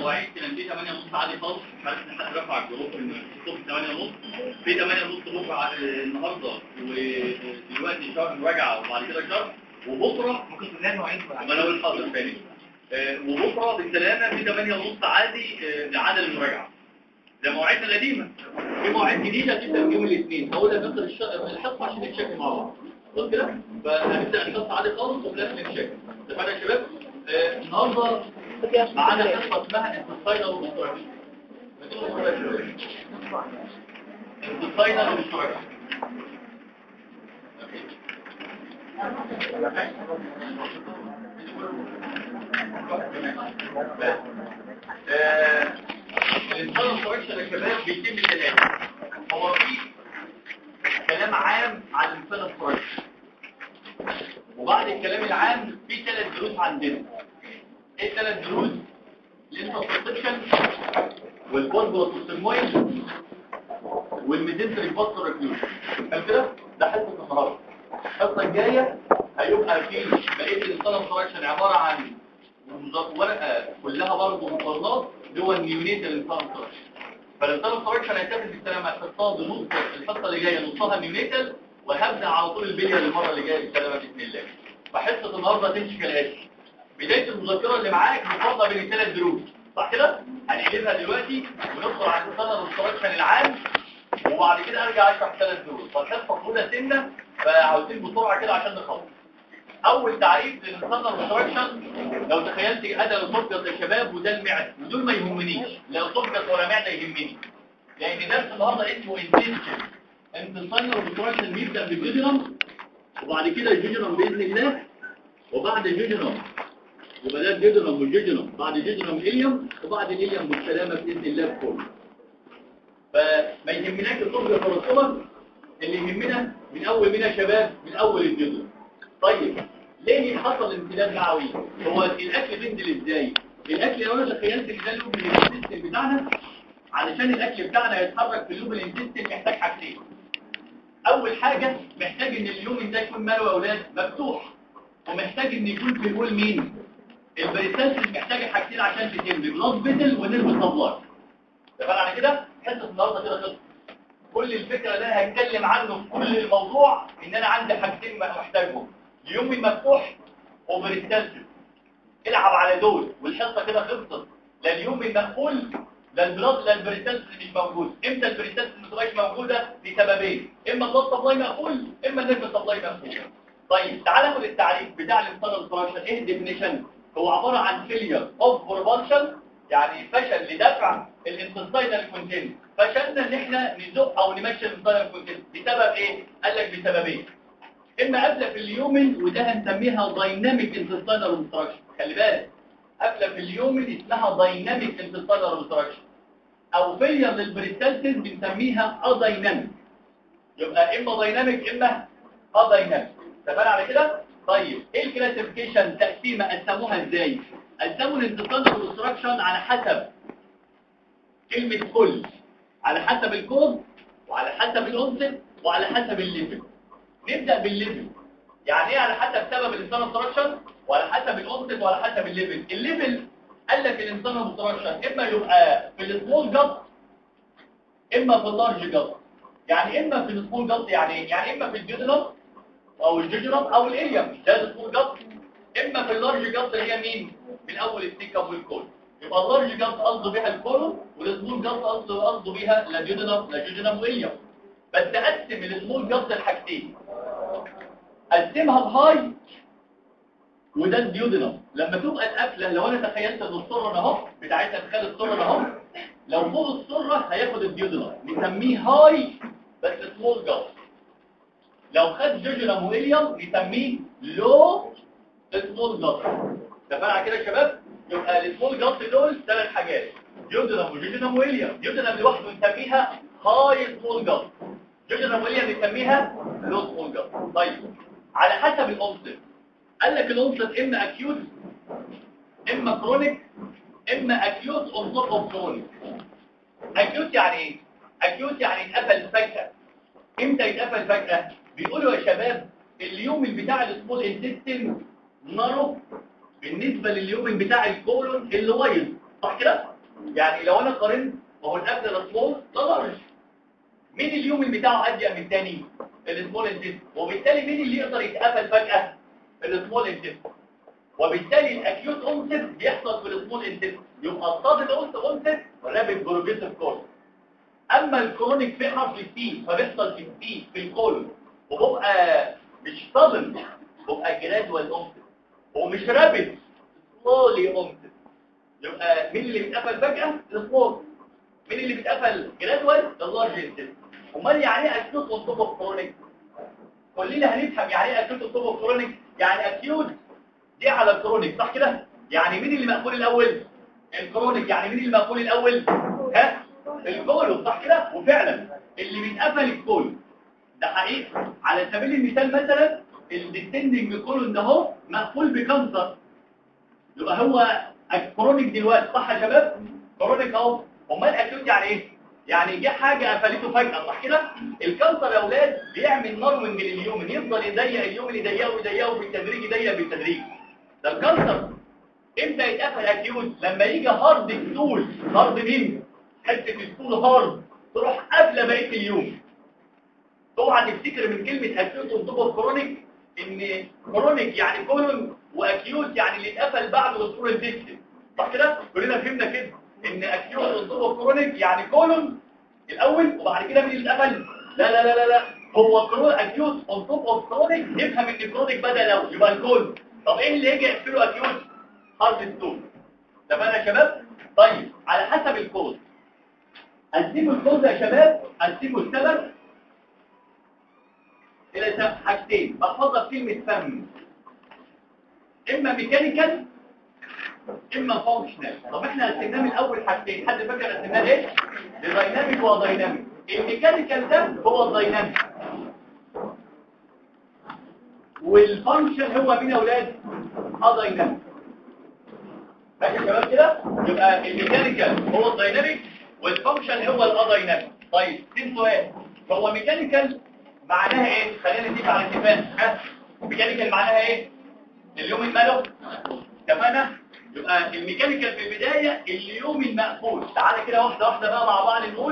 المواعيد كان في 8 ونص عادي خالص مش عارف ان حد رفع الجروب ان الصبح 8 ونص في 8 ونص بكره ع- النهارده ودلوقتي شهر مراجعه وبعد كده شهر وبكره ممكن تنام مواعيد ما انا اقول حاضر تاني آه، وبكره بالسلامه في 8 ونص عادي آه، لعدد المراجعه ده مواعيدنا القديمه في مواعيد جديده تبدا يوم الاثنين هقولها في اخر الش- الحصه عشان نتشكل مع بعض خلاص كده فهنبدا الحصه عادي خالص وفي الاخر نتشكل اتفقنا يا شباب آه، النهارده معانا حصه اسمها انتصاينر ومستوعبين انتصاينر ومستوعبين الانسان الكوركشن يا شباب بيتم ثلاثة هو في كلام عام عن الانسان الكوركشن وبعد الكلام العام في ثلاث دروس عندنا ايه الثلاث دروس الانترسبشن والبولبروتوسيمويد والميدنتري بوستر ريكلوشن كان كده ده حصه النهارده الحصه الجايه هيبقى في بقيه الانسان الكوركشن عباره عن ورقه كلها برضه مقارنات جوه النيونيتال انسان كوركشن فالانسان كوركشن هيتاخد بالسلامه على الحصه بنص الحصه اللي جايه نصها نيونيتال وهبدا على طول البليه المره اللي جايه بالسلامه باذن الله فحصه النهارده تمشي كالاتي بدايه المذكره اللي معاك مفضله بين الثلاث دروس صح كده هنقلبها دلوقتي وندخل على الانسان الكوركشن العام وبعد كده ارجع اشرح ثلاث دروس فالحصه طويله سنه فعاوزين بسرعه كده عشان نخلص اول تعريف للانسان الكوركشن لو تخيلت ادى الاسوفجس يا شباب وده المعده ودول ما يهمنيش لا اسوفجس ولا معده يهمني لان درس النهارده اسمه انتنشن انتنشن والكوركشن بيبدا بالجيجرام وبعد كده الجيجرام باذن الله وبعد الجيجرام يبقى ده الجيجرام والجيجرام بعد الجيجرام اليوم وبعد اليوم بالسلامه باذن الله بكل فما يهمناش الاسوفجس ولا الصور اللي يهمنا من اول منا شباب من اول الجيجرام طيب ليه حصل امتداد معوي هو الاكل بينزل ازاي الاكل لو انا تخيلت ان ده اللوب الانتستين بتاعنا علشان الاكل بتاعنا يتحرك في اللوب الانتستين محتاج حاجتين اول حاجه محتاج ان اليوم ده يكون ماله يا اولاد مفتوح ومحتاج ان يكون في الهول مين البريسالسيس محتاجه حاجتين عشان تتم بلاد فيتل ونرف سبلاي تمام على كده حصه النهارده كده خلصت كل الفكره اللي انا هتكلم عنه في كل الموضوع ان انا عندي حاجتين محتاجهم اليوم المفتوح وبريستالسيس العب على دول والحصه كده خلصت لا اليوم المقفول لا البلاد لا البريستالسيس مش موجود امتى البريستالسيس ما تبقاش موجوده لسببين اما البلاد سبلاي مقفول اما النيرف سبلاي مقفول طيب تعال ناخد التعريف بتاع الانسان الفراكشن ايه الديفينيشن هو عباره عن فيلير اوف بروبالشن يعني فشل لدفع الانتستينال كونتنت فشلنا ان احنا نزق او نمشي الانتستينال كونتنت بسبب ايه قال لك بسببين اما قبله في اليومن وده هنسميها دايناميك انتستينال اوبستراكشن خلي بالك قبله في اليومن اسمها دايناميك انتستينال اوبستراكشن او فيلير للبريستالسيس بنسميها ادايناميك يبقى اما دايناميك اما ادايناميك تمام على كده طيب ايه الكلاسيفيكيشن تقسيمه قسموها ازاي قسموا الانتستينال اوبستراكشن على حسب كلمه كل على حسب الكود وعلى حسب الانسب وعلى حسب الليفل نبدأ بالليفل يعني ايه على حسب سبب الانسان اوبستراكشن وعلى حسب الانسب وعلى حسب الليفل الليفل قال لك الانسان اوبستراكشن اما يبقى في السمول جت اما في اللارج جت يعني اما في السمول جت يعني إيه؟ يعني اما في الجدرم او الجدرم او الاليم ده السمول جت اما في اللارج جت اللي هي مين من اول السيكم والكول يبقى اللارج جت قصده بيها الكولون والسمول جت قصده قصده بيها لا جدرم لا جدرم واليم بس قسم السمول جت لحاجتين قسمها بهاي وده الديودنم لما تبقى القفله لو انا تخيلت ان السره اهو بتاعتها تخيل السره اهو لو فوق السره هياخد الديودنم نسميه هاي بس سمول جت لو خد جوجنم وإليوم نسميه لو سمول جت اتفقنا كده يا شباب يبقى السمول جت دول ثلاث حاجات جوجنم وجوجنم وإليوم جوجنم لوحده نسميها هاي سمول جت جوجنم وإليوم نسميها لو سمول جت طيب على حسب الأنصر قال لك الأنصر إما أكيوت إما كرونيك إما أكيوت أنصر أو كرونيك أكيوت يعني إيه؟ أكيوت يعني اتقفل فجأة إمتى يتقفل فجأة؟ بيقولوا يا شباب اليوم بتاع السمول انتستين نارو بالنسبة لليوم بتاع الكولون اللي وايد صح كده؟ يعني لو انا قارنت ما هو الاكل السمول ده لارج مين اليوم بتاعه اضيق من الثاني السمول انتست وبالتالي مين اللي يقدر يتقفل فجأة السمول انتست وبالتالي الاكيوت اونست بيحصل في السمول انتست يبقى الصادم اونست رابط بروجريسيف كورس اما الكرونيك في حرف السي فبيحصل في السي في الكولون وببقى مش صادم ببقى جرادوال اونست ومش رابط سلولي اونست يبقى مين اللي بيتقفل فجأة السمول مين اللي بيتقفل جرادوال اللارج انتست امال يعني ايه اكيوت اونتوب اوف كرونيك كلنا هنفهم يعني ايه اكيوت اونتوب اوف كرونيك يعني اكيوت دي على الكرونيك صح كده يعني مين اللي مقفول الاول الكرونيك يعني مين اللي مقفول الاول ها الكولون صح كده وفعلا اللي بيتقفل الكولون ده حقيقي على سبيل المثال مثلا الديسندنج كولون ده اهو مقفول بكانسر يبقى هو الكرونيك دلوقتي صح يا شباب كرونيك اهو امال اكيوت يعني ايه يعني جه حاجه قفلته فجاه صح كده الكانسر يا اولاد بيعمل نروينج لليومن يفضل يضيق اليومن يضيقه ويضيقه بالتدريج يضيق بالتدريج ده الكانسر امتى يتقفل اكيوت لما يجي هارد ستول هارد مين حته ستول هارد تروح قافله بقيه اليوم اوعى تفتكر من كلمه اكيوت وتبقى كرونيك ان كرونيك يعني كولون واكيوت يعني اللي اتقفل بعد وصول الفيكتيم صح كده كلنا فهمنا كده ان اكيوت وتبقى كرونيك يعني كولون الاول وبعد كده مين اللي اتقفل لا لا لا لا لا هو كرون اكيوت اون توب اوف كرونيك نفهم ان كرونيك بدا لو يبقى الكول طب ايه اللي يجي يقفله اكيوت هارد ستون تمام يا شباب طيب على حسب الكوز قسموا الكوز يا شباب قسموا السبب الى حاجتين بحفظها كلمه فم اما ميكانيكال اما فانكشنال طب احنا قسمناه من اول حاجتين حد فاكر قسمناه ايه لدايناميك ودايناميك الميكانيكال ده هو الدايناميك والفانكشن هو مين يا اولاد الدايناميك ماشي يا شباب كده يبقى الميكانيكال هو الدايناميك والفانكشن هو الادايناميك طيب في سؤال هو ميكانيكال معناها ايه خلينا نتفق على اتفاق ها ميكانيكال معناها ايه اليوم الماله اتفقنا يبقى الميكانيكال في البدايه اليوم المقفول تعالى كده واحده واحده بقى مع بعض نقول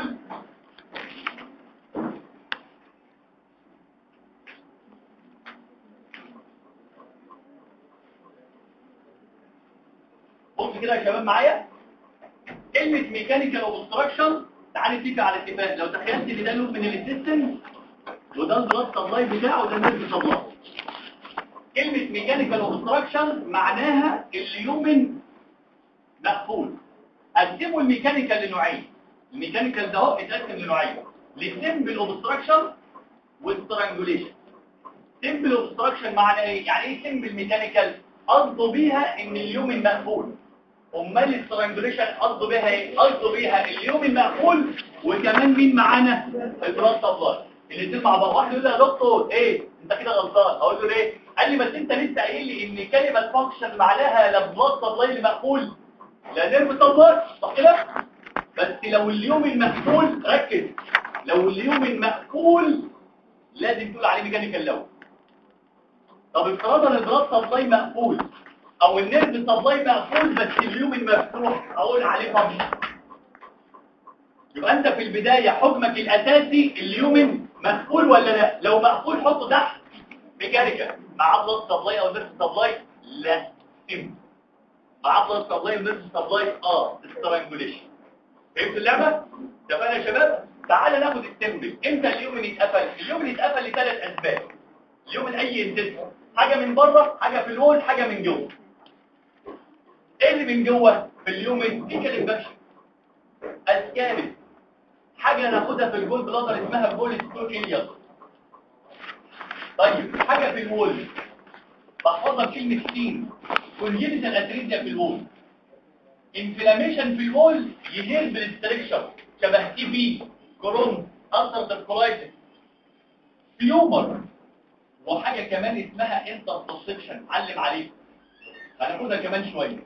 بص كده يا شباب معايا كلمة ميكانيكال اوبستراكشن تعالى نتفق على اتفاق لو تخيلت ان ده لوب من السيستم وده البلاد سبلاي بتاعه وده النيرف سبلاي كلمة ميكانيكال اوبستراكشن معناها اليومن مقفول قسموا الميكانيكال لنوعين الميكانيكال ده اهو اتقسم لنوعين للسمبل اوبستراكشن والسترانجوليشن سمبل اوبستراكشن معناه ايه يعني ايه سمبل ميكانيكال قصده بيها ان اليوم المقفول امال السترانجوليشن قصده بيها ايه قصده بيها اليوم المقفول وكمان مين معانا البلاد سبلاي الاثنين مع بعض واحد يقول لي يا دكتور ايه انت كده غلطان اقول له ليه قال لي بس انت لسه قايل لي ان كلمه فانكشن معناها لا بلاد سبلاي اللي مقفول لا نيرف سبلاي صح كده بس لو اليوم المقفول ركز لو اليوم المقفول لازم تقول عليه ميكانيكال لو طب افتراضا البلاد سبلاي مقفول او النيرف سبلاي مقفول بس اليوم المفتوح اقول عليه فانكشن يبقى انت في البداية حكمك الاساسي اليوم مقفول ولا لا لو مقفول حطه تحت ميكانيكا مع بلاد سبلاي او نيرف سبلاي لا ام مع بلاد سبلاي ونيرف سبلاي اه سترانجوليشن فهمت اللعبة اتفقنا يا شباب تعال ناخد السمبل امتى اليوم يتقفل اليوم يتقفل لثلاث اسباب اليوم اي انتسم حاجة من بره حاجة في الوول حاجة من جوه ايه اللي من جوه في اليوم دي كده انفكشن اسكابل حاجة ناخدها في الجول بلادر اسمها بول ستوكيليا طيب حاجة في الوول بحفظها بكلمة سين كونجينيتال اتريزيا في الوول انفلاميشن في الوول يهير بالستريكشر شبه تي بي كورونا ألسر كولايتس تيومر وحاجة كمان اسمها انتربروسبشن علم عليكم هناخدها كمان شوية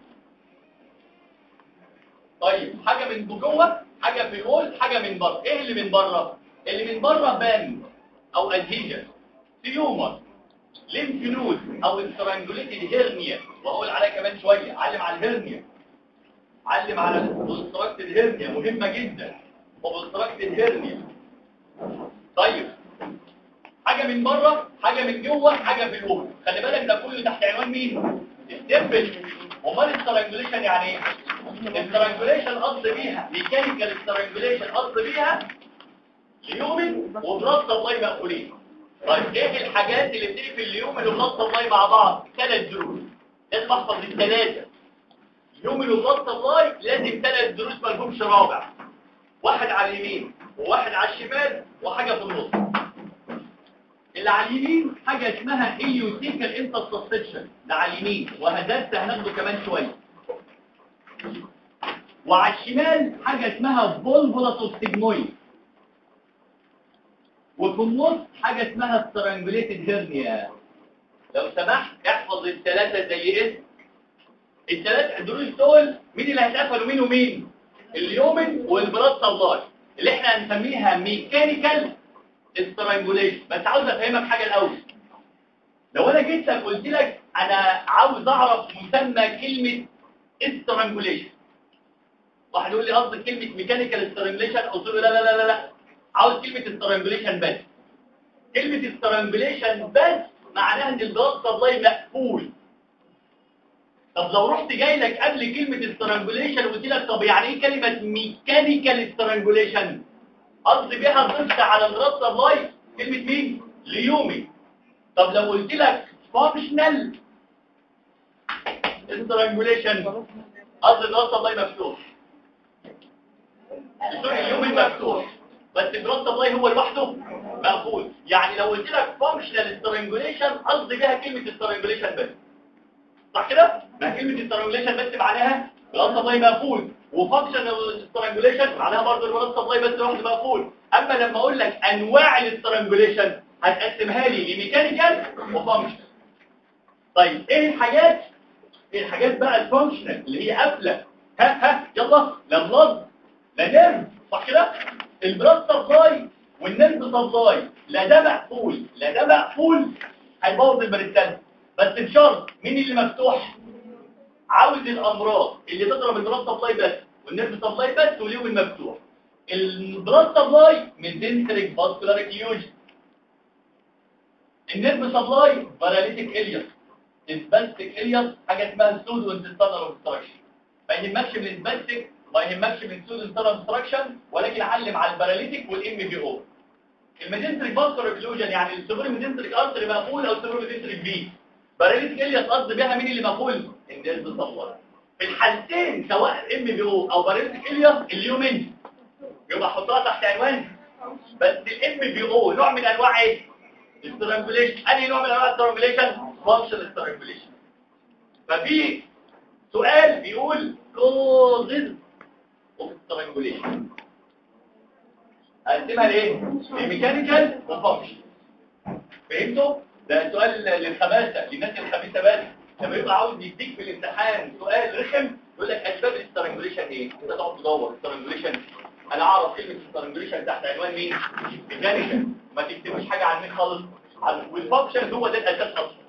طيب حاجة من جوه حاجة في الوول حاجة من بره ايه اللي من بره اللي من بره بان او ادهيجن تيومر ليمف نود او استرانجوليتد هيرنيا واقول عليها كمان شوية علم على الهيرنيا علم على اوبستراكت الهرنيا مهمه جدا اوبستراكت الهرنيا طيب حاجه من بره حاجه من جوه حاجه في الجوه خلي بالك ده كله تحت عنوان مين الدبل امال السترانجوليشن يعني ايه السترانجوليشن قصد بيها ميكانيكال سترانجوليشن قصد بيها اليومن وبلاد سبلاي مقفولين طيب ايه الحاجات اللي بتيجي في اليومن وبلاد سبلاي مع بعض ثلاث دروس لازم احفظ الثلاثه اليومن وبلاد سبلاي لازم ثلاث دروس ما لهمش رابع واحد على اليمين وواحد على الشمال وحاجه في النص اللي على اليمين حاجه اسمها ايوتيكال انترسبشن ده على اليمين وهدفت هناخده كمان شويه وعلى الشمال حاجه اسمها فولفولاتوستيجمويد وفي النص حاجة اسمها سترانجوليتد هيرنيا لو سمحت احفظ الثلاثة زي اسم الثلاثة دروس دول مين اللي هيتقفلوا مين ومين اليومن والبراد سبلاي اللي احنا هنسميها ميكانيكال سترانجوليشن بس عاوز افهمك حاجة الاول لو انا جيت لك قلت لك انا عاوز اعرف مسمى كلمة سترانجوليشن واحد يقول لي قصدك كلمة ميكانيكال سترانجوليشن قلت له لا لا لا لا لا عاوز كلمة استرانجوليشن بس كلمة استرانجوليشن بس معناها ان البلاد سبلاي مقفول طب لو رحت جاي لك قبل كلمة استرانجوليشن وقلت لك طب يعني ايه كلمة ميكانيكال استرانجوليشن قصدي بيها ضفت على البلاد سبلاي كلمة مين ليومي طب لو قلت لك فانكشنال استرانجوليشن قصدي البلاد سبلاي مفتوح اليومي مفتوح بس البلاد سبلاي هو لوحده مقفول يعني لو قلت لك فانكشنال سترانجوليشن قصدي بيها كلمه سترانجوليشن بس صح كده ما كلمه سترانجوليشن بس معناها بلاد سبلاي مقفول وفانكشنال سترانجوليشن معناها برضه البلاد سبلاي بس لوحده مقفول اما لما اقول لك انواع السترانجوليشن هتقسمها لي لميكانيكال وفانكشنال طيب ايه الحاجات ايه الحاجات بقى الفانكشنال اللي هي قافله ها ها يلا لا بلاد لا نيرف صح كده البلاد سبلاي والنيرف سبلاي لا ده مقفول لا ده مقفول هيبوظ البريستان بس بشرط مين اللي مفتوح عاوز الامراض اللي تضرب البلاد سبلاي بس والنيرف سبلاي بس واليوم المفتوح البلاد سبلاي من دنتريك فاسكولار كيوج النيرف سبلاي باراليتيك الياس اسباستيك الياس حاجه اسمها سودو انتستانال اوبستراكشن ما يهمكش من الاسباستيك ما يهمكش من سود انترنال اوبستراكشن ولكن علم على الباراليتيك والام بي او الميدنتريك فاسكولار اوكلوجن يعني السوبر ميدنتريك ارتري مقفول او السوبر ميدنتريك في باراليتيك الياس قصد بيها مين اللي مقفول النيرف سبلاي في الحالتين سواء ام بي او او باراليتيك الياس اليومين يبقى حطها تحت عنوان بس الام بي او نوع من انواع ايه السترانجوليشن انهي نوع من انواع السترانجوليشن فانكشن سترانجوليشن ففي سؤال بيقول causes of strangulation اقسمها لايه لميكانيكال وفانكشن فهمتوا ده سؤال للخباثه للناس الخبيثه بس لما يبقى عاوز يديك في الامتحان سؤال رخم يقول لك اسباب السترانجوليشن ايه انت تقعد تدور سترانجوليشن انا اعرف كلمه سترانجوليشن تحت عنوان مين ميكانيكال ما تكتبوش حاجه عن مين خالص والفانكشن هو ده الاساس اصلا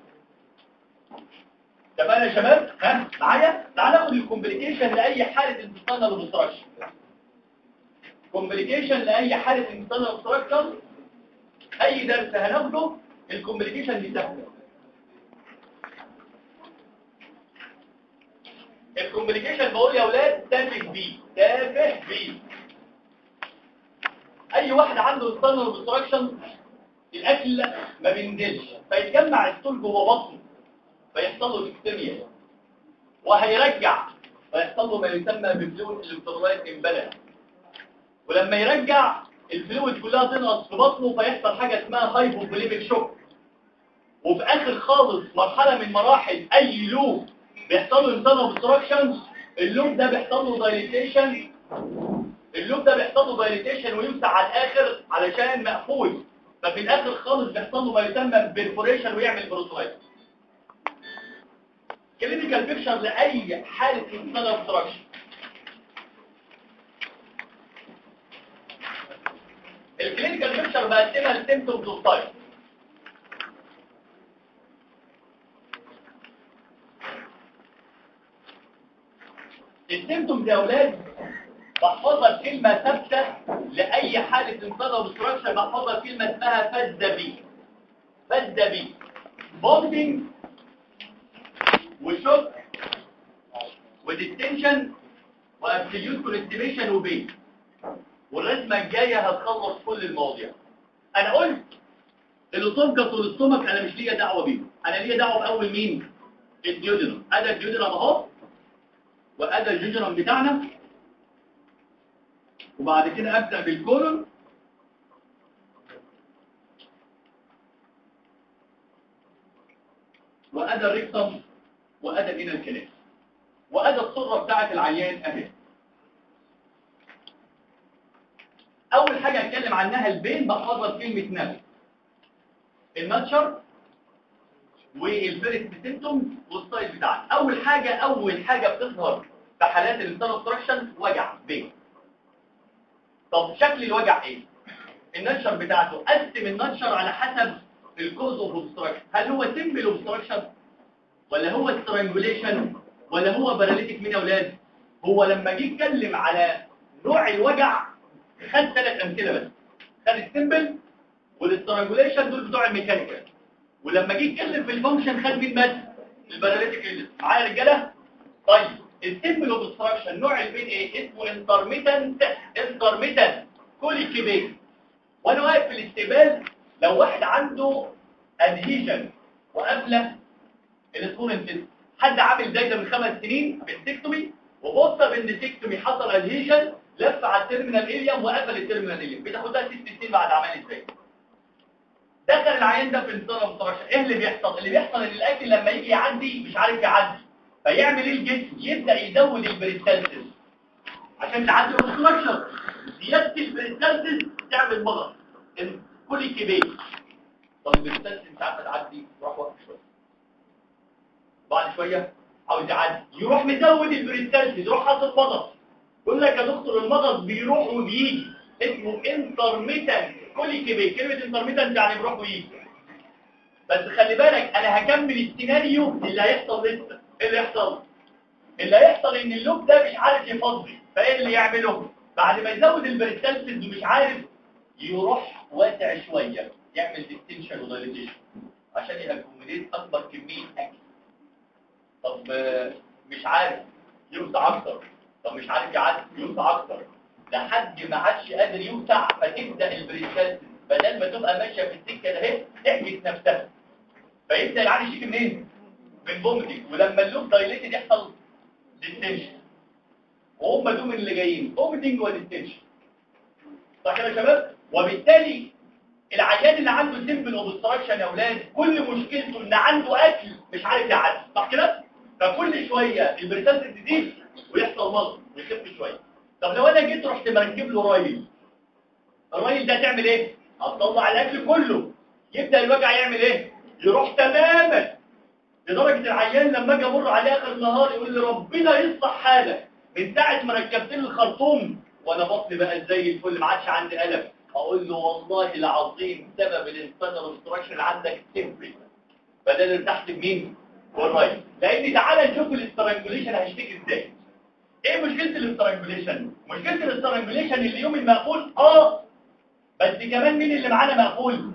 تمام يا شباب ها معايا تعال ناخد الكومبليكيشن لاي حاله انتصال اوبستراكشن كومبليكيشن لاي حاله انتصال اوبستراكشن اي درس هناخده الكومبليكيشن دي سهله الكومبليكيشن بقول يا اولاد تافه بي تافه بي اي واحد عنده انتصال اوبستراكشن الاكل ما بينزلش فيتجمع الستول جوه بطنه فيحصل له ديكتيميا وهيرجع فيحصل له ما يسمى بفلويد الكترولايت امبالانس ولما يرجع الفلويد كلها تنقص في بطنه فيحصل حاجه اسمها هايبوفوليميك شوك وفي اخر خالص مرحله من مراحل اي لوب بيحصل له انسان اوبستراكشن اللوب ده بيحصل له دايليتيشن اللوب ده بيحصل له دايليتيشن ويوسع على الاخر علشان مقفول ففي الاخر خالص بيحصل له ما يسمى بيرفوريشن ويعمل بروتولايت كلينيكال بيكشر لاي حاله انسان اوبستراكشن الكلينيكال بيكشر بقسمها لسيمتومز اوف تايب السيمتومز يا اولاد بحفظها بكلمه ثابته لاي حاله انقاذ وبستراكشر بحفظها بكلمه اسمها فزبي فزبي بومبينج وشوك وديستنشن وابسوليوت كونستيبيشن وبين والرسمه الجايه هتخلص كل المواضيع انا قلت اللوتومكس والاستومك انا مش ليا دعوه بيهم انا ليا دعوه باول مين الديودينم ادي الديودينم اهو وادي الجوجرم بتاعنا وبعد كده ابدا بالكولون وادي الريكتم وادي الانال الكلام وادي الصره بتاعه العيان اهي اول حاجه هتكلم عنها البين بحفظها بكلمه نفس الناتشر والفيرست سيمتوم والستايل بتاعنا اول حاجه اول حاجه بتظهر في حالات الانترستراكشن وجع بين طب شكل الوجع ايه الناتشر بتاعته قسم الناتشر على حسب الكوز اوف اوبستراكشن هل هو سيمبل اوبستراكشن ولا هو سترانجوليشن ولا هو باراليتيك مين يا اولاد هو لما جه يتكلم على نوع الوجع خد ثلاث امثله بس خد السيمبل والاسترانجوليشن دول بتوع الميكانيكال ولما جه يتكلم في الفانكشن خد مين بس الباراليتيك معايا يا رجاله طيب السيمبل اوبستراكشن نوع البين ايه اسمه انترميتنت انترميتنت كوليكي بين وانا واقف في الاستقبال لو واحد عنده ادهيجن وقبله الاسبورنتس حد عامل دايره من خمس سنين بنسكتومي وبصه بندسكتومي حصل ادهيجن لف على التيرمينال اليوم وقفل التيرمينال اليوم بتاخدها ست سنين بعد عمل ازاي دخل العيان ده في انتظار اوبستراكشن ايه اللي بيحصل اللي بيحصل ان الاكل لما يجي يعدي مش عارف يعدي فيعمل ايه الجسم يبدا يزود البريستالسيس عشان تعدي الاوبستراكشن زياده البريستالسيس تعمل مغص كل كبير طب البريستالسيس مش عارفه تعدي يروح واقف شويه بعد شويه عاوز يعدي يروح مزود البريستالسيس يروح حاطط مغص يقول لك يا دكتور المغص بيروح وبيجي اسمه انترميتنت كل كبير كلمه انترميتنت يعني بيروح ويجي بس خلي بالك انا هكمل السيناريو اللي هيحصل لسه ايه اللي يحصل اللي هيحصل ان اللوب ده مش عارف يفضي فايه اللي يعمله بعد ما يزود البريستالسيس ومش عارف يروح واسع شويه يعمل ديستنشن ودايليتيشن عشان يأكوميديت اكبر كميه اكل طب مش عارف يوسع اكتر طب مش عارف يعدي يوسع اكتر لحد ما عادش قادر يوسع فتبدا البريستالسيس بدل ما تبقى ماشيه في السكه ده اهي تحجز نفسها فيبدا العيان يشتكي منين من فوميتنج ولما اللوب دايليتد يحصل ديستنشن وهم دول اللي جايين فوميتنج وديستنشن صح كده يا شباب وبالتالي العيان اللي عنده سيمبل اوبستراكشن يا اولاد كل مشكلته ان عنده اكل مش عارف يعدي صح كده فكل شويه البريتانس تزيد ويحصل مغص ويخف شويه طب لو انا جيت رحت مركب له رايل الرايل ده تعمل ايه هتطلع الاكل كله يبدا الوجع يعمل ايه يروح تماما لدرجه العيان لما اجي امر عليه اخر النهار يقول لي ربنا يصلح حالك من ساعه ما ركبت لي الخرطوم وانا بطني بقى زي الفل ما عادش عندي الم اقول له والله العظيم سبب الانسان الاستراكشن عندك سيمبل بدل ارتحت بمين والرايت لان تعالى نشوف الاسترانجوليشن هيشتكي ازاي ايه مشكله الاسترانجوليشن مشكله الاسترانجوليشن اليوم المقفول اه بس كمان مين اللي معانا مقفول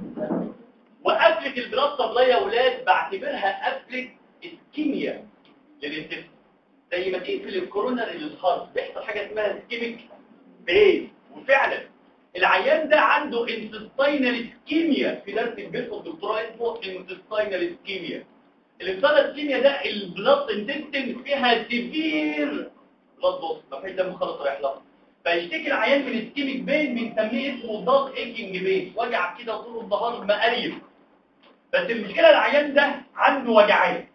وقفله البلاد سبلاي يا اولاد بعتبرها قفله اسكيميا للانتفاع زي ما تقفل الكوروناري للهارت بيحصل حاجه اسمها اسكيميك بيز وفعلا العيان ده عنده انتستينال اسكيميا في درس البيت الدكتوراه اسمه انتستينال اسكيميا الانتستينال اسكيميا ده البلاد انتستين فيها سيفير بلاد لوس مفيش دم خالص رايح لها فيشتكي العيان من اسكيميك بين بنسميه اسمه ضغط ايكينج بين وجع كده طول النهار مقريب بس المشكله العيان ده عنده وجعين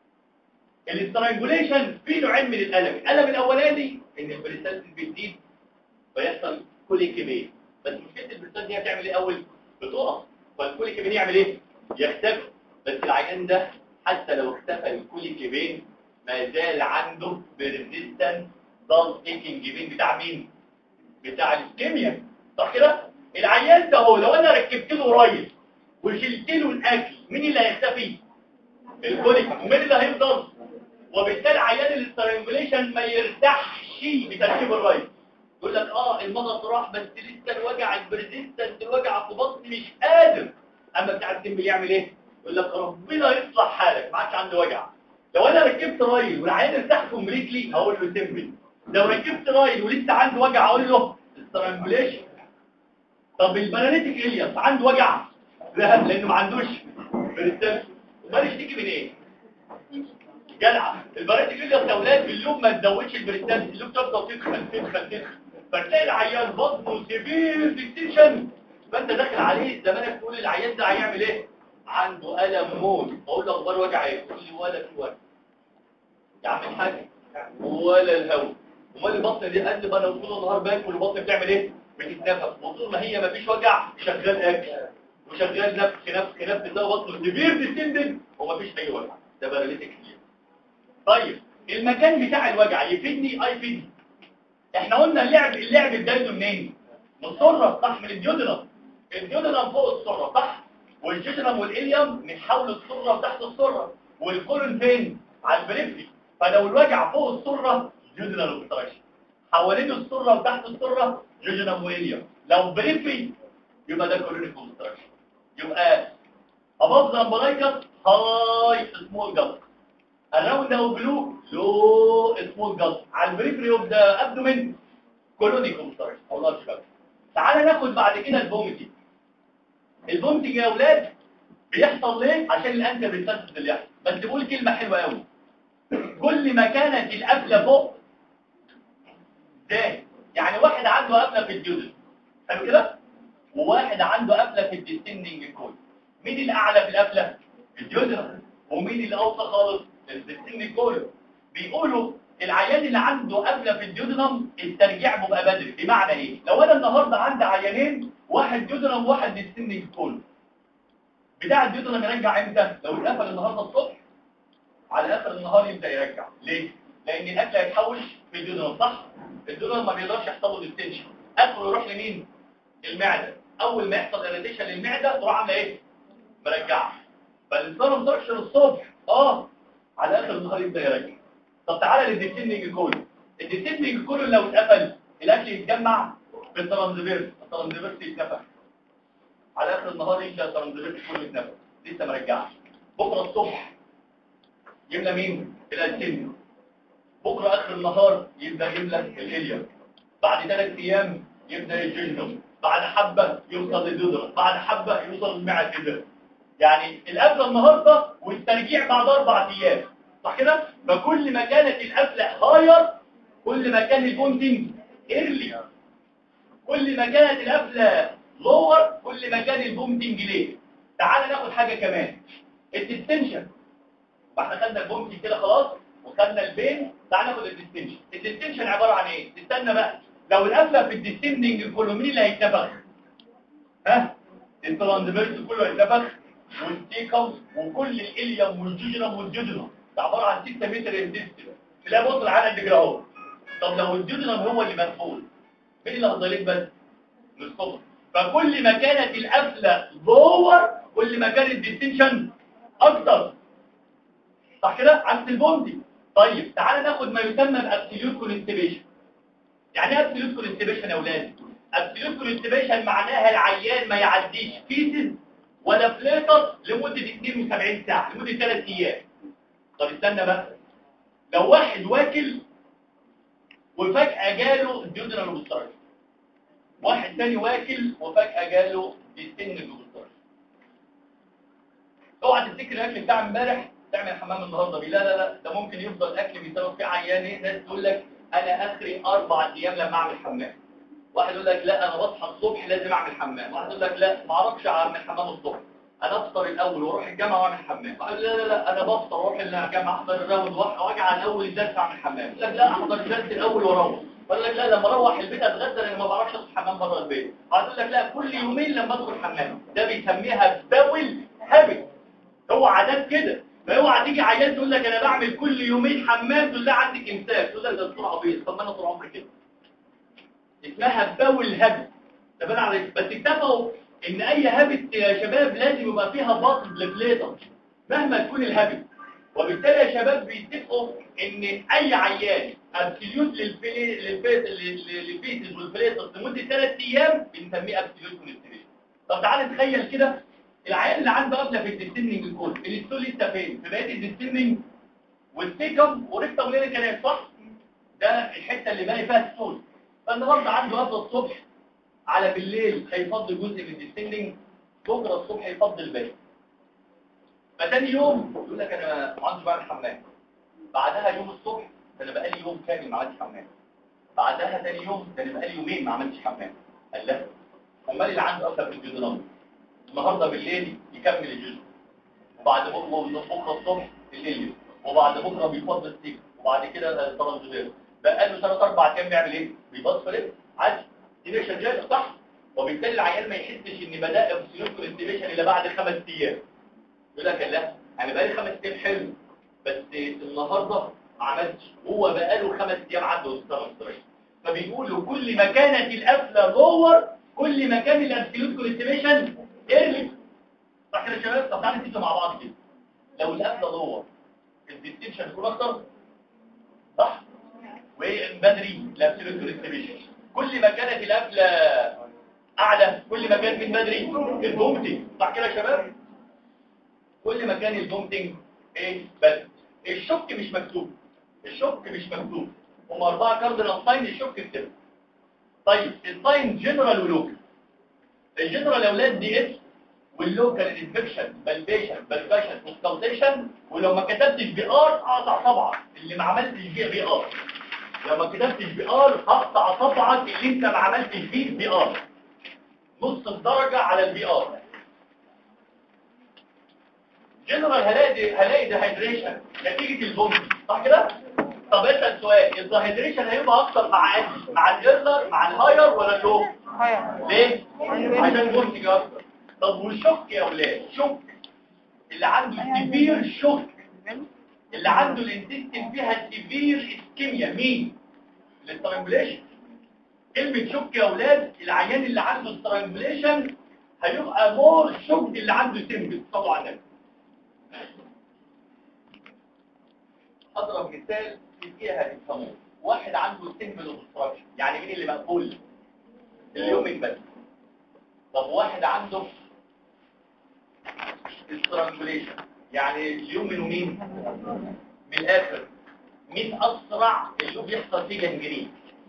الاسترانجوليشن فيه نوعين من الالم الالم الاولاني ان البريستالسيس بتزيد ويحصل كوليكيمين بس مشكله البريستالسيس دي هتعمل ايه اول بتقف فالكوليكيمين يعمل ايه يختفي بس العيان ده حتى لو اختفى الكوليكيمين ما زال عنده بريزيستنس ضل ايكينج بين بتاع مين بتاع الكيمياء صح كده العيان ده هو لو انا ركبت له رايل وشلت له الاكل مين اللي هيختفي الكوليك ومين اللي هيفضل وبالتالي عيان الاسترانجوليشن ما يرتاحش بتركيب الرئيس يقول لك اه المغص راح بس لسه الوجع البريزيستنت الوجع في بطني مش قادر اما بتاع السم بيعمل ايه يقول لك ربنا يصلح حالك ما عادش عنده وجع لو انا ركبت رايل والعيان ارتاح كومبليتلي هقول له سيمبل لو ركبت رايل ولسه عنده وجع اقول له سترانجوليشن طب الباراليتيك الياس عنده وجع لا لانه ما عندوش بريستنس امال يشتكي من ايه جدع الباراليتيك الياس يا اولاد باللوب ما تزودش البريستنس اللوب تفضل تدخل تدخل تدخل فتلاقي العيان بطنه سيفير ديكتيشن فانت داخل عليه زمانك تقول العيان ده هيعمل ايه عنده الم موت اقول له اخبار وجع ايه يقول لي ولا في وجع يا عم الحاج ولا الهوا امال البطن دي قد ما انا طول النهار باكل والبطن بتعمل ايه بتتنفس وطول ما هي ما فيش وجع شغال اكل وشغال نفس نفس نفس ده بطنه سيفير ديستندد وما فيش اي وجع ده باراليتيك كتير طيب المكان بتاع الوجع يفيدني اي يفيدني احنا قلنا اللعب اللعب بدايته منين من السره صح من الديودنم الديودنم فوق السره صح والجيجنم والإليوم من حول السره وتحت السره والكولون فين على البريفري فلو الوجع فوق السره جيجنم اوبستراكشن حوالين السره وتحت السره جيجنم وإليوم لو بريفري يبقى ده كولونيك اوبستراكشن يبقى above the umbilicus high small gut around the blue low small gut على البريفري اوف ذا ابدومين كولونيك اوبستراكشن او لارج gut تعالى ناخد بعد كده الفوميتنج الفوميتنج يا اولاد بيحصل ليه عشان الانتر ريسبتورز اللي يحصل بس بقول كلمه حلوه قوي كل ما كانت القفله فوق ده يعني واحد عنده قفله في الجدر حلو كده وواحد عنده قفله في الديسندنج كول مين الاعلى في القفله الجدر ومين الاوسط خالص الديسندنج كول بيقولوا العيان اللي عنده قفله في الديودنم الترجيع بيبقى بدري بمعنى ايه لو انا النهارده عندي عيانين واحد ديودنم وواحد ديسندنج كول بتاع الديودنم يرجع امتى لو اتقفل النهارده الصبح على اخر النهار يبدا يرجع ليه لان الاكل هيتحوش في الديودنم صح الديودنم ما بيقدرش يحصل له ديستنشن اكله يروح لمين المعده اول ما يحصل اريتيشن للمعده تروح عامله ايه مرجعه فالانسان ما بيقدرش الصبح اه على اخر النهار يبدا يرجع طب تعالى للديستنج كول الديستنج كول لو اتقفل الاكل يتجمع في الترانزفيرس الترانزفيرس يتنفخ على اخر النهار يبدا الترانزفيرس كله يتنفخ لسه ما رجعش بكره الصبح يملى مين الالتين بكره اخر النهار يبدا يملى الهيليوم بعد ثلاث ايام يبدا الجينوم بعد حبه يوصل للدودره بعد حبه يوصل للمعده يعني القفله النهارده والترجيع بعد اربع ايام صح كده فكل ما كانت القفله هاير كل ما كان البونتنج ايرلي كل ما كانت القفله لور كل ما كان البونتنج ليه تعال ناخد حاجه كمان الديستنشن فاحنا خدنا البونتنج كده خلاص وخدنا البين تعال ناخد الديستنشن الديستنشن عباره عن ايه استنى بقى لو القفله في الديستندنج كله مين اللي هيتنفخ ها التراندفيرس كله هيتنفخ والتيكم وكل الاليوم والجوجنم والجوجنم ده عباره عن 6 متر اندستري تلاقي بص العدد كده اهو طب لو الجوجنم هو اللي مقفول مين اللي هيضلك بس الصبر فكل ما كانت القفله لور كل ما كان الديستنشن اكتر صح كده عكس البوندي طيب تعالى ناخد ما يسمى بابسوليوت كونستيبيشن يعني ايه ابسوليوت كونستيبيشن يا اولاد ابسوليوت كونستيبيشن معناها العيان ما يعديش فيسز ولا فليتر لمده 72 ساعه لمده 3 ايام طب استنى بقى لو واحد واكل وفجأة جاله الديودنال اوبستراكشن واحد تاني واكل وفجأة جاله ديستنج اوبستراكشن اوعى تفتكر الاكل بتاع امبارح تعمل حمام النهارده بيه لا لا لا ده ممكن يفضل اكل بيسبب فيه عيان ايه ناس تقول لك انا اخري اربع ايام لما اعمل حمام واحد يقول لك لا انا بصحى الصبح لازم اعمل حمام واحد يقول لك لا ما اعرفش اعمل حمام الصبح انا افطر الاول واروح الجامعه واعمل حمام واحد لا لا لا انا بفطر واروح الجامعه احضر الراوند واجي على اول الدرس اعمل حمام يقول لك لا احضر الدرس الاول واروح يقول لك لا لما اروح البيت اتغدى لان ما بعرفش ادخل حمام بره البيت واحد يقول لك لا كل يومين لما ادخل حمام ده بيسميها باول هابت هو عادات كده فاوعى تيجي عيال تقول لك انا بعمل كل يومين حمام تقول لها عندك امساك تقول لك ده دكتور عبيط طب ما انا طول عمري كده اسمها باول هابت طب انا عارف بس اتفقوا ان اي هابت يا شباب لازم يبقى فيها بطل لفليتر مهما تكون الهابت وبالتالي يا شباب بيتفقوا ان اي عيان ابسوليوت للفيتس والفليتس لمده ثلاث ايام بنسميه ابسوليوت كونستيبيشن طب تعالى نتخيل كده العيان اللي عنده قبله في الديستنينج الكل الستول لسه فين في بقيه الديستنينج والسيكم وريكتم لينا كان صح ده الحته اللي باقي فيها الستول فالنهارده عنده قبله الصبح على بالليل هيفضل جزء من الديستنينج بكره الصبح يفضل الباقي فتاني يوم يقول لك انا ما عندي بعمل حمام بعدها يوم الصبح ده انا بقالي يوم كامل ما عملتش حمام بعدها تاني يوم ده انا بقالي يومين ما عملتش حمام قال لا امال اللي عنده اصلا في الجدران النهارده بالليل يكمل الجزء وبعد بكره بكره الصبح الليل وبعد بكره بيفضل السيك وبعد كده الترانزيت بقى له ثلاث اربع ايام بيعمل ايه بيبص فريق عادي دي شغاله صح وبالتالي العيال ما يحسش ان بدا ابسولوت كونستيبيشن الا بعد خمس ايام يقول لك لا انا بقالي خمس ايام حلو بس النهارده ما عملتش هو بقاله خمس ايام عنده استرس فبيقولوا كل ما كانت القفله لور كل ما كان الابسولوت كونستيبيشن ايرلي صح كده يا شباب طب تعالى نتفق مع بعض كده لو القفله لور الديستنشن يكون اكتر صح ومن بدري الابسولوت كونستيبيشن كل ما كانت القفله اعلى كل ما كان من بدري البومتنج صح كده يا شباب كل ما كان البومتنج ايه بس الشك مش مكتوب الشك مش مكتوب هم اربعه كاردينال ساين الشك كتير طيب الساين جنرال ولوكال الجنرال يا اولاد دي اس واللوكال انفكشن بالبيشن بالباشن كونسلتيشن ولو ما كتبتش بي ار اقطع طبعك اللي ما عملتش بيه بي ار لو ما كتبتش بي ار هقطع طبعك اللي انت ما عملتش فيه بي ار نص الدرجه على البي ار جنرال هلاقي هلاقي ديهايدريشن نتيجه البومب صح كده طب انت السؤال الديهايدريشن هيبقى اكتر مع انهي مع الايرلر مع الهاير ولا اللو هاير ليه عشان البومب اكتر طب والشوك يا اولاد شوك اللي عنده سيفير شوك اللي عنده الانتستين فيها سيفير اسكيميا مين الاسترانجوليشن كلمه شوك يا اولاد العيان اللي عنده استرانجوليشن هيبقى مور شوك اللي عنده سيمبل طبعا على النبي اضرب مثال فيها تفهموه واحد عنده سيمبل اوبستراكشن يعني مين اللي مقبول اليومين بس طب واحد عنده استرانجوليشن يعني اليومين ومين من الاخر مين اسرع اللي بيحصل فيه جنجرين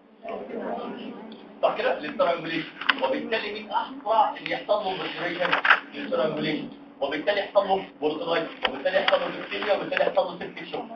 صح كده الاسترانجوليشن وبالتالي مين اسرع اللي يحصل له بريشن الاسترانجوليشن وبالتالي يحصل له بورتلايت وبالتالي يحصل له بكتيريا وبالتالي يحصل له سيفتي شوك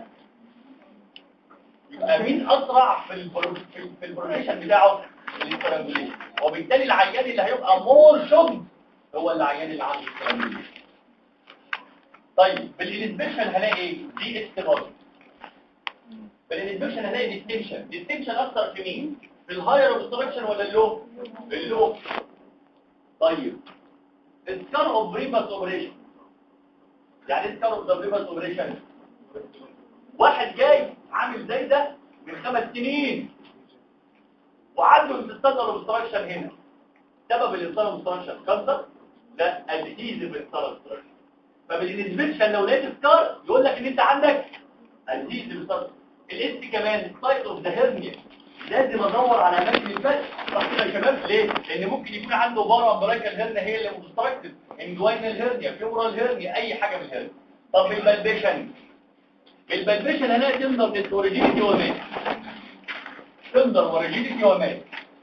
يبقى مين اسرع في البرو... في, في البروجيشن بتاعه الاسترانجوليشن وبالتالي العيان اللي هيبقى مور شوك هو العيان اللي عنده استرانجوليشن طيب بالانسبكشن هلاقي ايه دي اس برضه بالانسبكشن هلاقي ديستنشن ديستنشن اكتر في مين في الهاير اوبستراكشن ولا اللو اللو طيب السكار اوف بريفاس اوبريشن يعني ايه سكار اوف بريفاس اوبريشن واحد جاي عامل زي ده من خمس سنين وعنده انتستانال اوبستراكشن هنا سبب الانتستانال اوبستراكشن كانسر لا ادهيزيف انتستانال اوبستراكشن فبالانسبكشن لو لقيت سكار يقول لك ان انت عندك ادهيزيف انتستانال الاس كمان سايت اوف ذا هيرنيا لازم ادور على اماكن الفتح صح كده يا شباب ليه لان ممكن يكون عنده بره امبريكال هيرنيا هي اللي مستركتد انجوينال هيرنيا فيمورال هيرنيا اي حاجه من الهيرنيا طب البلبيشن البلبيشن هلاقي تندر ديستوريجينيتي ومات تندر وريجينيتي ومات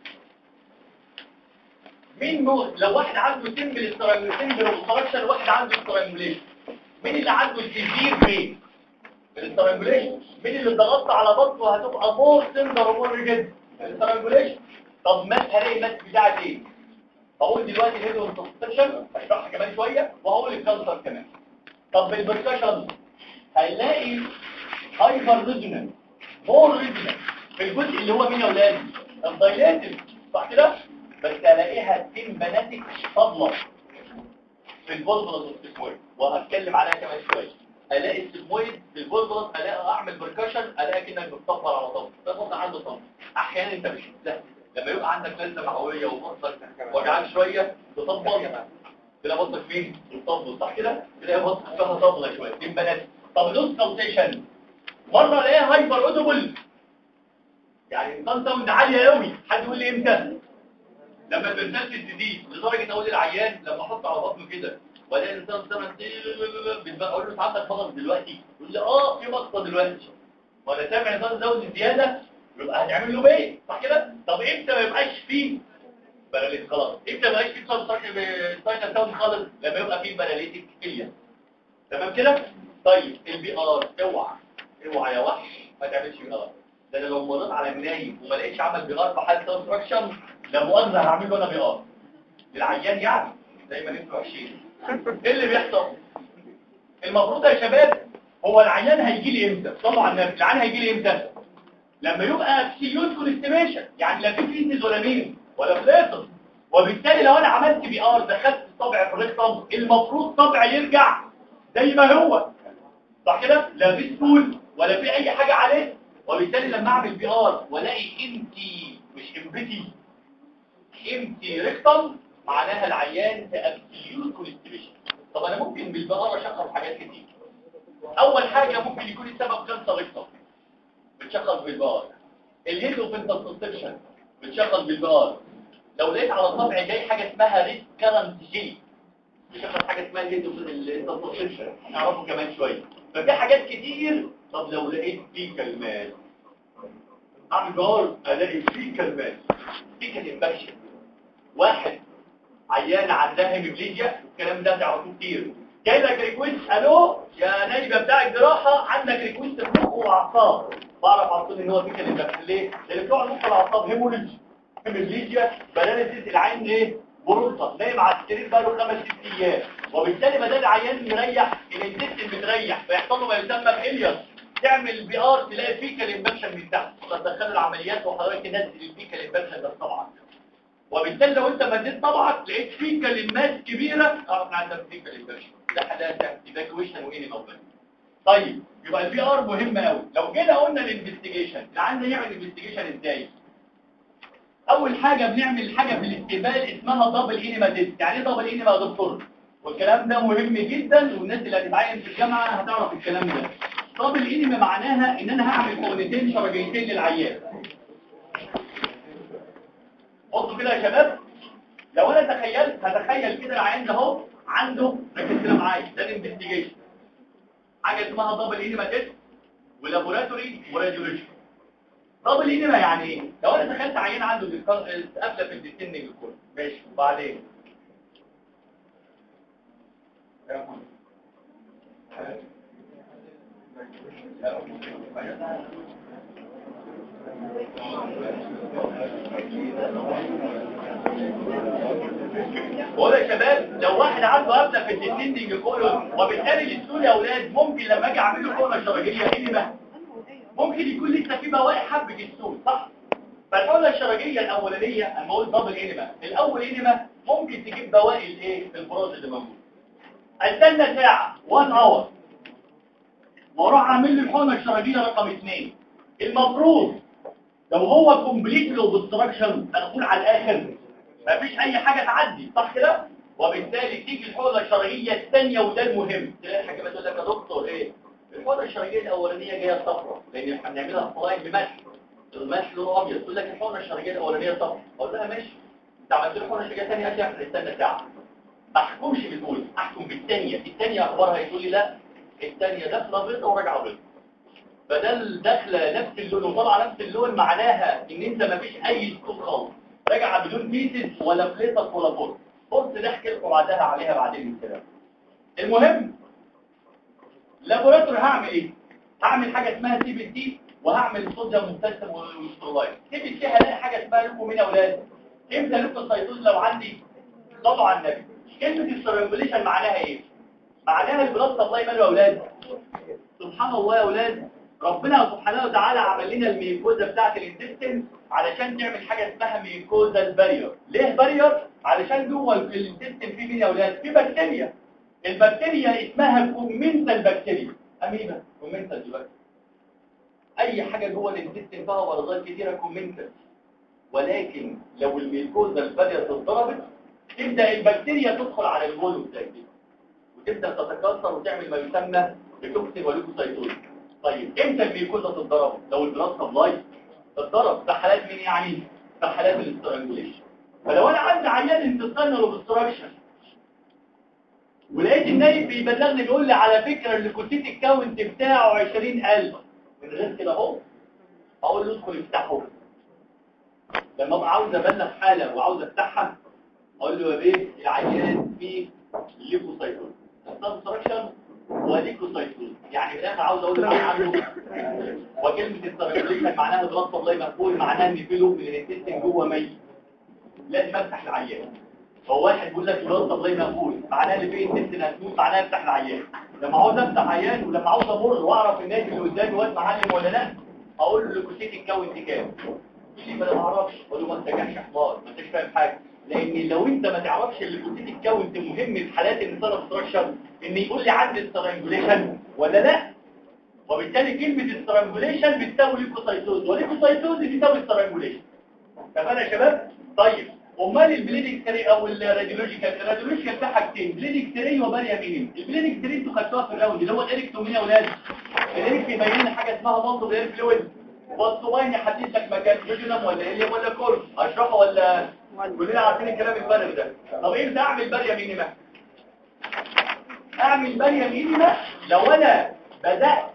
مين مو... لو واحد عنده سيمبل سيمبل اوبستراكشن واحد عنده سترانجوليشن مين اللي عنده السيفير بين السترانجوليشن مين اللي ضغطت على بطنه هتبقى مور تندر ومور ريجيد السترانجوليشن طب مات هلاقي مات بتاعت ايه هقول دلوقتي الهيدو انتستيشن هشرحها كمان شويه وهقول الكانسر كمان طب بالبركشن هنلاقي هايبر ريزونانس مور ريزونانس في الجزء اللي هو مين يا اولاد الدايلاتيف صح كده بس الاقيها سيمباناتيك طبله في البولبلس والسيكويد وهتكلم عليها كمان شويه الاقي السيكويد في البولبلس الاقي اعمل بركشن الاقي كانك بتطبل على طبل ده طبل عنده طبل احيانا انت مش لا لما يبقى عندك لسه معويه وبطنك وجعان شويه تطبل تلاقي بطنك فين بتطبل صح كده تلاقي بطنك فيها طبله شويه سيمباناتيك طب لوس كالتيشن مره الاقيها هايبر اودبل يعني الانسان ساوند عاليه قوي حد يقول لي امتى لما البرسنت تزيد لدرجه اقول للعيان لما احط على بطنه كده والاقي الانسان ساوند بيبقى اقول له انت عندك مغص دلوقتي يقول لي اه في مغص دلوقتي ولا سامع الانسان زود زياده يبقى هنعمل له بيه صح كده طب امتى ما يبقاش فيه بلاليت خلاص امتى ما يبقاش فيه صوت ساينال ساوند خالص لما يبقى فيه بلاليتك كليه تمام كده طيب البي ار اوعى اوعى يا وحش ما تعملش بي ار ده انا لو مريت على النايم وما لقيتش عمل بي ار في حاله كونستراكشن لا مؤاخذه هعمل له انا بي ار للعيان يعني دايما انتوا وحشين ايه اللي بيحصل المفروض يا شباب هو العيان هيجي لي امتى طبعا العيان هيجي لي امتى لما يبقى سيوت كونستيميشن يعني لا في فيتز ولا مين ولا فليتر وبالتالي لو انا عملت بي ار دخلت طبع في الريكتم المفروض طبع يرجع زي ما هو صح كده لا في سكول ولا في اي حاجه عليه وبالتالي لما اعمل بي ار والاقي امتي مش امبتي امتي ريكتم معناها العيان في ابسوليوت كونستيميشن طب انا ممكن بالبي ار اشخص حاجات كتير اول حاجه ممكن يكون السبب كانسر ريكتم بتشخص بالبار الهيد اوف انترسبشن بتشخص بالبار لو لقيت على الطبع جاي حاجه اسمها ريد كارنت جي بتشخص حاجه اسمها الهيد اوف الانترسبشن هنعرفه كمان شويه ففي حاجات كتير طب لو لقيت في كلمات اعمل بار الاقي في كلمات في كلمات واحد عيانه عندها هيموبليجيا الكلام ده تعرفوه كتير جاي لك ريكويست الو يا نايبه بتاع الجراحه عندك ريكويست في مخ واعصاب بعرف على طول ان هو في كلمه ليه لان بتوع المخ والاعصاب هيموليج هيموليجيا بلانس العين ايه برصه نايم على السرير بقاله خمس ست ايام وبالتالي بدل العيان مريح الانتستين متريح فيحصل له ما يسمى بإلياس تعمل بي ار تلاقي فيكال انفكشن من تحت فتدخل العمليات وحضرتك تنزل الفيكال انفكشن ده طبعا وبالتالي لو انت مديت طبعك لقيت فيكال الماس كبيره اعرف ان عندك فيكال انفكشن ده حداثه ايفاكويشن واني موبل طيب يبقى البي ار مهم قوي لو جينا قلنا الانفستيجيشن العيان يعمل انفستيجيشن ازاي اول حاجه بنعمل حاجه في الاستقبال اسمها دبل انيما تيست يعني ايه دبل انيما يا دكتور والكلام ده مهم جدا والناس اللي هتتعين في الجامعه هتعرف الكلام ده دبل انيما معناها ان انا هعمل كونتين شرجيتين للعيان بصوا كده يا شباب لو انا تخيلت هتخيل كده العيان ده اهو عنده ركز كده معايا ده الانفستيجيشن حاجه اسمها دبل انيما تيست ولابوراتوري وراديولوجي دبل انيما يعني ايه لو انا دخلت عيان عنده قبله في الديستنج الكل ماشي وبعدين بقول يا شباب لو واحد عنده قبله في الديستنج كله وبالتالي للسول يا اولاد ممكن لما اجي اعمل له كونه شرجيه انيما ممكن يكون لسه في بواقي حبه السول صح فالحوله الشرجيه الاولانيه انا بقول دبل انيما الاول انيما ممكن تجيب بواقي الايه البروز اللي موجود استنى ساعه 1 اور واروح اعمل له الحقنه الشرجيه رقم 2 المفروض لو هو كومبليت اوبستراكشن مقفول على الاخر مفيش اي حاجه تعدي صح كده وبالتالي تيجي الحقنه الشرجيه الثانيه وده المهم تلاقي حاجه بتقول لك يا دكتور ايه الحقنه الشرجيه الاولانيه جايه صفرا لان احنا بنعملها فلاين بملح الملح لونه ابيض تقول لك الحقنه الشرجيه الاولانيه صفرا اقول لها ماشي انت عملت له حقنه شرجيه ثانيه اشياء استنى ساعه ما احكمش بتقول احكم بالثانيه الثانيه اخبارها يقول لي لا الثانيه داخله بيضه وراجعه بيضه بدل داخله نفس اللون وطالعه نفس اللون معناها ان انت ما فيش اي سكوب خالص راجعه بدون بيسز ولا بليتس ولا بورت بورت ده احكي لكم بعدها عليها بعدين الكلام المهم لابوراتوري هعمل ايه هعمل حاجه اسمها سي بي تي وهعمل صوديوم مبتسم والاسترولايت سي بي تي هلاقي حاجه اسمها لكم مين يا اولاد امتى لوكوسايتوز لو عندي صلوا على النبي كلمه السيركوليشن معناها ايه معناها البلاد سبلاي ماله يا اولاد سبحان الله يا اولاد ربنا سبحانه وتعالى عمل لنا الميكوزا بتاعت الانتستين علشان تعمل حاجه اسمها ميكوزا البارير ليه بارير علشان جوه الانتستين في مين يا اولاد في بكتيريا البكتيريا اسمها كومنتال بكتيريا اميبا كومنتال دلوقتي اي حاجه جوه الانتستين فيها مرضات كتيره كومنتال ولكن لو الميكوزا البارير اتضربت تبدا البكتيريا تدخل على الجول بتاعتها وتبدا تتكاثر وتعمل ما يسمى بتوكسين وليكوسايتوز طيب امتى الجلوكوزا تتضرب لو البلاد سبلاي اتضرب في حالات مين يعني في حالات الاسترانجوليشن فلو انا عندي عيان انتستينال اوبستراكشن ولقيت النايب بيبلغني بيقول لي على فكره الليكوسيت الكاونت بتاعه 20000 من غير كده اهو اقول له ادخل افتحه لما ابقى عاوز ابلغ حاله وعاوز افتحها اقول له يا بيه العيان فيه ليكوسايتوز استراكشن وليكوسايتوز يعني في الاخر عاوز اقول له ايه عنده وكلمه استراكشن معناها دراسه والله مقبول معناها ان في لوب من الانتستين جوه ميت لازم افتح العيان هو واحد بيقول لك دراسه والله مقبول معناها اللي فيه انتستين هتموت معناها افتح العيان لما عاوز افتح عيان ولما عاوز امر واعرف الناس اللي قدامي واد معلم ولا لا اقول له الليكوسيت الكون دي كام يقول لي ما انا ما اعرفش اقول له ما انت جاحش حمار ما انتش فاهم حاجه لان لو انت ما تعرفش الليكوسيت الكون دي مهم في حالات الانسان ستراكشر ان يقول لي عندي سترانجوليشن ولا لا وبالتالي كلمه سترانجوليشن بتساوي ليكوسايتوز وليكوسايتوز بتساوي سترانجوليشن تمام يا شباب طيب امال البليدنج تري او الراديولوجيكال الراديولوجيكال ده حاجتين بليدنج تري وباريا مينيم البليدنج تري انتوا خدتوها في الراوند اللي هو الاريكتومين يا اولاد الاريك بيبين لنا حاجه اسمها منطق الاير فلويد والصباين يحدد لك مكان جوجينم ولا ايه ولا كورس اشرحه ولا كلنا عارفين الكلام الفارغ ده طب ايه ده اعمل باريا مينيما اعمل باريا مينيما لو انا بدات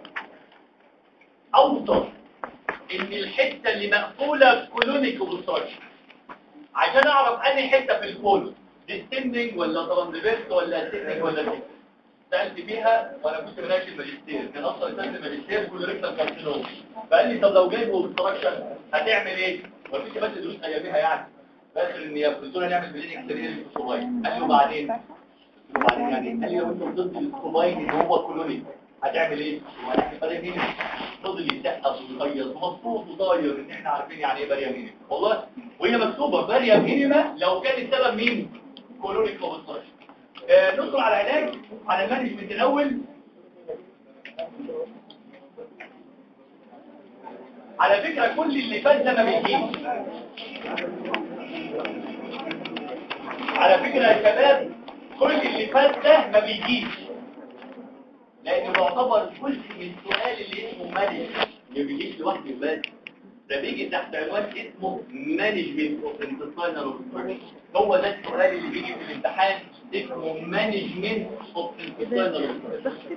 اوصل ان الحته اللي مقفوله كولونيك اوبستراكشن عشان اعرف انهي حته في الكولون ديستندنج ولا ترانزفيرس ولا اسندنج ولا دي سالت فيها وانا كنت بناقش الماجستير كان اصلا رساله الماجستير كل ريكتال كارسينوم فقال لي طب لو جايبه اوبستراكشن هتعمل ايه مفيش بس دروس اياميها يعني فاكر ان يا قلت له نعمل بلين اكستريال للصوباين قال لي وبعدين وبعدين يعني قال لي لو انت ضد الصوباين ان هو كولونيك هتعمل ايه وهنعمل باريا مين فضل يتحقق ويغير ومبسوط وطاير ان احنا عارفين يعني ايه باريا مينيما والله وهي مكتوبه باريا مينيما لو كان السبب مين كولونيك اوبستراكشن آه ندخل على العلاج على المانجمنت الاول على فكرة كل اللي فات ده ما بيجيش على فكرة يا شباب كل اللي فات ده ما بيجيش لانه يعتبر جزء من السؤال اللي اسمه مانج ما بيجيش لوحده بس ده بيجي تحت عنوان اسمه مانجمنت اوف انتستينال اوبستراكشن هو ده السؤال اللي بيجي في الامتحان اسمه مانجمنت اوف انتستينال اوبستراكشن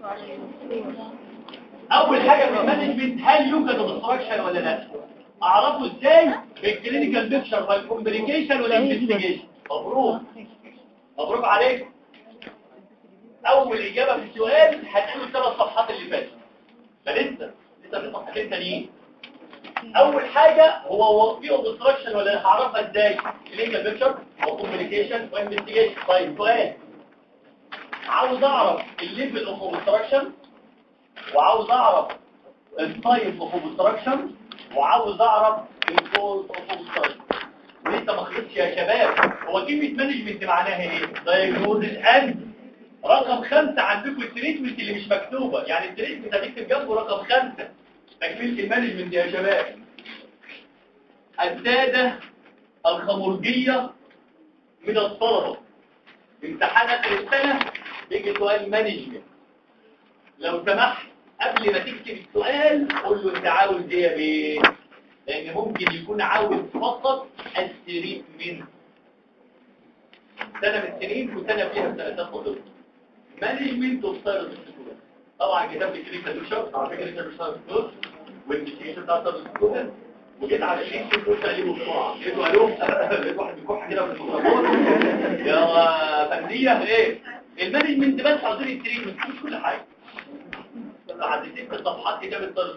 اول حاجه في المانجمنت هل يوجد اوبستراكشن ولا لا اعرفه ازاي بالكلينيكال بيكتشر والكومبليكيشن والانفستيجيشن مبروك مبروك عليك اول اجابه في السؤال هتقول الثلاث صفحات اللي فاتوا فلسه لسه في صفحتين تانيين اول حاجه هو هو في اوبستراكشن ولا هعرفها ازاي كلينيكال بيكتشر وكومبليكيشن وانفستيجيشن طيب سؤال عاوز اعرف الليفل اوف اوبستراكشن وعاوز اعرف التايب اوف اوبستراكشن وعاوز اعرف الكوز اوف اوبستراكشن لسه ما خلصش يا شباب هو كلمه مانجمنت معناها ايه دايجنوزز اند رقم خمسة عندكم التريتمنت اللي مش مكتوبة يعني التريتمنت هتكتب جنبه رقم خمسة تكملة المانجمنت يا شباب السادة الخمرجية من الطلبة امتحان اخر السنة بيجي سؤال مانجمنت لو سمحت قبل ما تكتب السؤال قول له انت عاوز ايه يا بيه لان ممكن يكون عاوز فقط التريتمنت سنة من السنين وسنة فيها سنتين خلص مانجمنت اوف سايرس طبعا كتاب لي كلينيكال بيشوب على فكره كلينيكال بيشوب والانفستيجيشن بتاع السايرس وجيت على اللينك قلت عليه بسرعه لقيته الو لقيت واحد بيكح كده في الميكروفون يا فنديه ايه المانجمنت بس عاوزين التريتمنت مش كل حاجه عدتين في الصفحات كتاب السايرس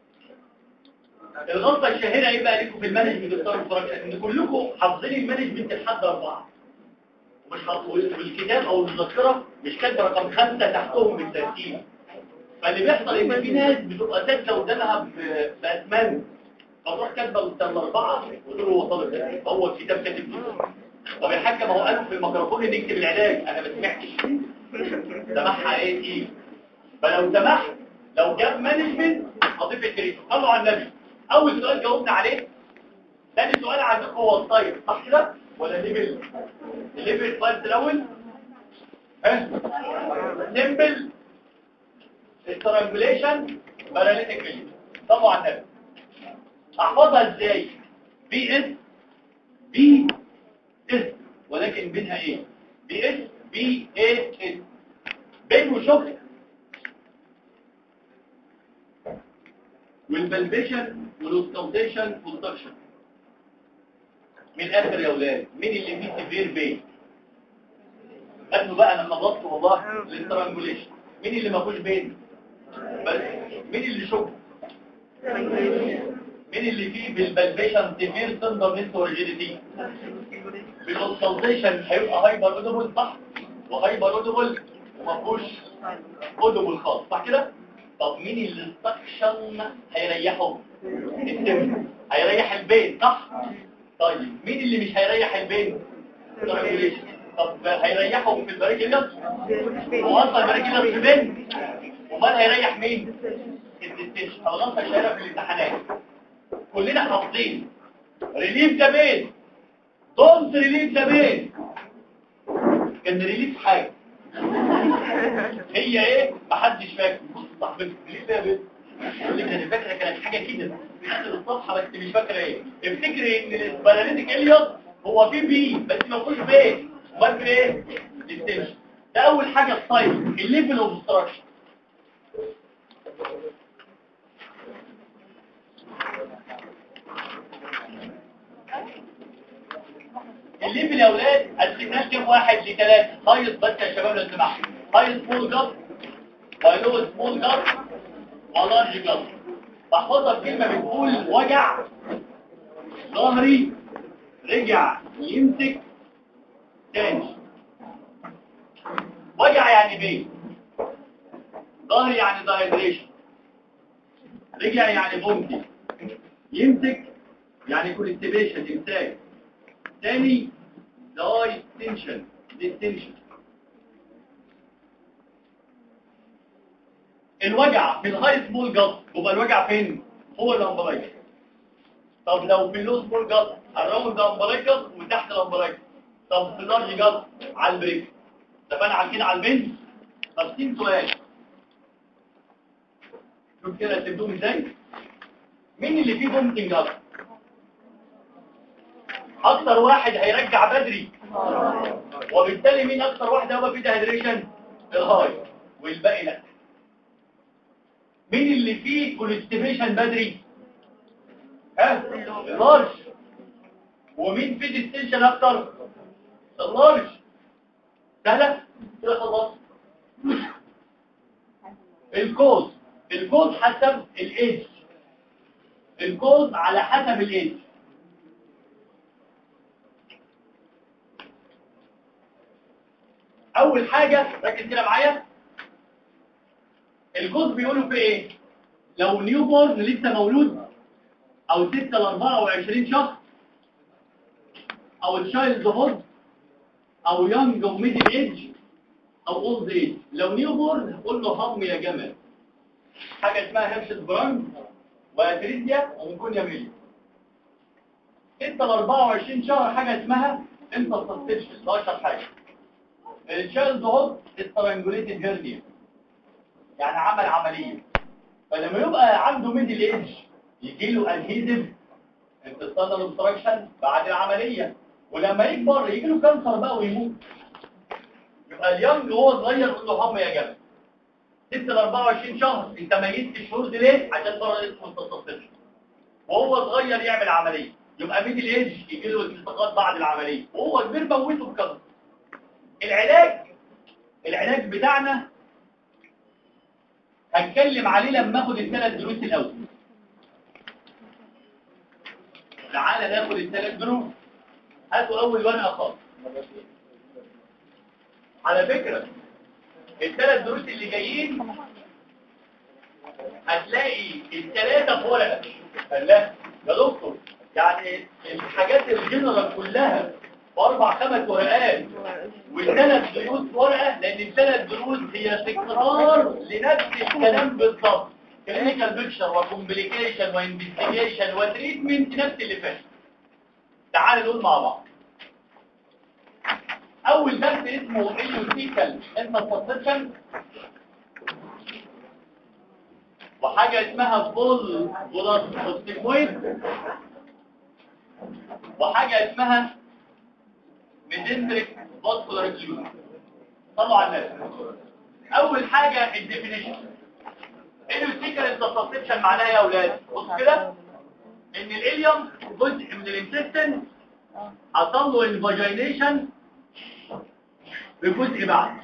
الغلطه الشهيره ايه بقى لكم في المانجمنت السايرس ان كلكم حافظين المانجمنت لحد اربعه مش والكتاب او المذكره مش كاتبه رقم خمسة تحتهم بالترتيب فاللي بيحصل ان في ناس بتبقى سادسه قدامها باسمان فتروح كاتبه الاربعه وتقول هو طالب ترتيب هو الكتاب كاتب كده طب الحاج ما هو قالوا في الميكروفون نكتب العلاج انا ما سمعتش سمعها ايه ايه فلو سمحت لو جاب مانجمنت اضيف التريد صلوا على النبي اول سؤال جاوبنا عليه ثاني سؤال عندكم هو الطيب صح كده ولا ليفل الليفل فايل الاول ها سيمبل استرانجوليشن باراليتيك فيلير طبعا النبي احفظها ازاي بي اس بي اس ولكن بينها ايه بي اس بي اي اس بين وشوف والبلبيشن والاوستالتيشن والسكشن من الاخر يا اولاد مين اللي فيه سيفير بين قالوا بقى انا خلصت والله الاسترانجوليشن مين اللي ما فيهوش بين بس مين اللي شوف مين اللي فيه بالبلبيشن سيفير تندرنس وريجيديتي بالاوستالتيشن هيبقى هايبر اودبل صح وهايبر اودبل وما فيهوش اودبل خالص صح كده طب مين اللي السكشن هيريحه السم هيريح البين صح طيب مين اللي مش هيريح البين الريجوليشن طب هيريحه في البريكيلس هو اصلا البريكيلس في البين امال هيريح مين الديستنشن خلاص هيشيلها في الامتحانات كلنا حافظين ريليف ذا بين دونت ريليف ذا بين كان ريليف حاجه هي ايه محدش فاكر بص صاحبتي ريليف يا بنت يقول لك انا فاكره كانت حاجه كده في اخر الصفحه بس مش فاكره ايه افتكري ان الباراليتيك اليوت هو في بي بس ما فيهوش بي امال في ايه ديستنشن ده اول حاجه السايز الليفل اوف ستراكشر الليفل يا اولاد قسمناه كام واحد لثلاثه هايس بس يا شباب لو سمحتوا هاي سمول جاب ولو سمول جاب ولارج جاب بحفظها بكلمه بتقول وجع ظهري رجع يمسك تاني وجع يعني بيه ظهري يعني دايدريشن رجع يعني بومتي يمسك يعني كونستيبيشن امساك تاني داي تنشن ديستنشن الوجع في الهاي سمول جاس يبقى الوجع فين فوق الامبلايكس طب لو في اللو سمول جاس اراوند الامبلايكس وتحت الامبلايكس طب في اللارج جاس على البريك اتفقنا على كده على البنت طب سين سؤال شوف كده تبدوهم ازاي مين اللي فيه بومتنج اكتر اكتر واحد هيرجع بدري وبالتالي مين اكتر واحد هيبقى فيه دهيدريشن الهاي والباقي لا مين اللي فيه كونستيبيشن بدري ها اللارج ومين فيه ديستنشن اكتر اللارج سهله كده خلاص الكوز الكوز حسب الايدج الكوز على حسب الايدج اول حاجة ركز كده معايا الكوز بيقولوا في ايه لو نيو بورن لسه مولود او 6 ل 24 شهر او تشايلد هود او يونج او ميدل ايج او اولد ايج لو نيو بورن قول له هم يا جمل حاجه اسمها هيرشت براند واتريديا وممكن ميلي 6 ل 24 شهر حاجه اسمها انترسبشن ده اشهر حاجه التشايلد هود استرانجوليتد هيرنيا يعني عمل عمليه فلما يبقى عنده ميدل ايج يجي له انهيزيف انتصال اوبستراكشن بعد العمليه ولما يكبر يجي له كانسر بقى ويموت يبقى اليونج وهو صغير يقول له هم يا جبل 6 ل 24 شهر انت ميت شهور دي ليه عشان بره اسمه انتصال وهو صغير يعمل عمليه يبقى ميدل ايج يجي له التصاقات بعد العمليه وهو كبير موته بكانسر العلاج العلاج بتاعنا هنتكلم عليه لما اخد الثلاث دروس الاول تعالى ناخد الثلاث دروس هاتوا اول ورقه خالص على فكره الثلاث دروس اللي جايين هتلاقي الثلاثه في ورقه لا يا دكتور يعني الحاجات الجنرال كلها باربع خمس ورقات والثلاث دروس ورقه لان الثلاث دروس هي تكرار لنفس الكلام بالظبط كلينيكال بيكشر وكومبليكيشن وانفستيجيشن وتريتمنت نفس اللي فات تعالوا نقول مع بعض اول درس اسمه ايوتيكال انترسبشن وحاجة اسمها بول بولار اوستيكويد وحاجة اسمها ميدنتريك فاسكولار كلوز طبعا الناس اول حاجة الديفينيشن اليوتيكال انترسبشن معناها يا اولاد بص كده ان الاليوم جزء من الانتستين حصل له الفاجينيشن بجزء بعد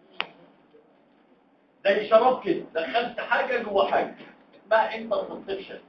زي شراب كده دخلت حاجة جوه حاجة اسمها انترسبشن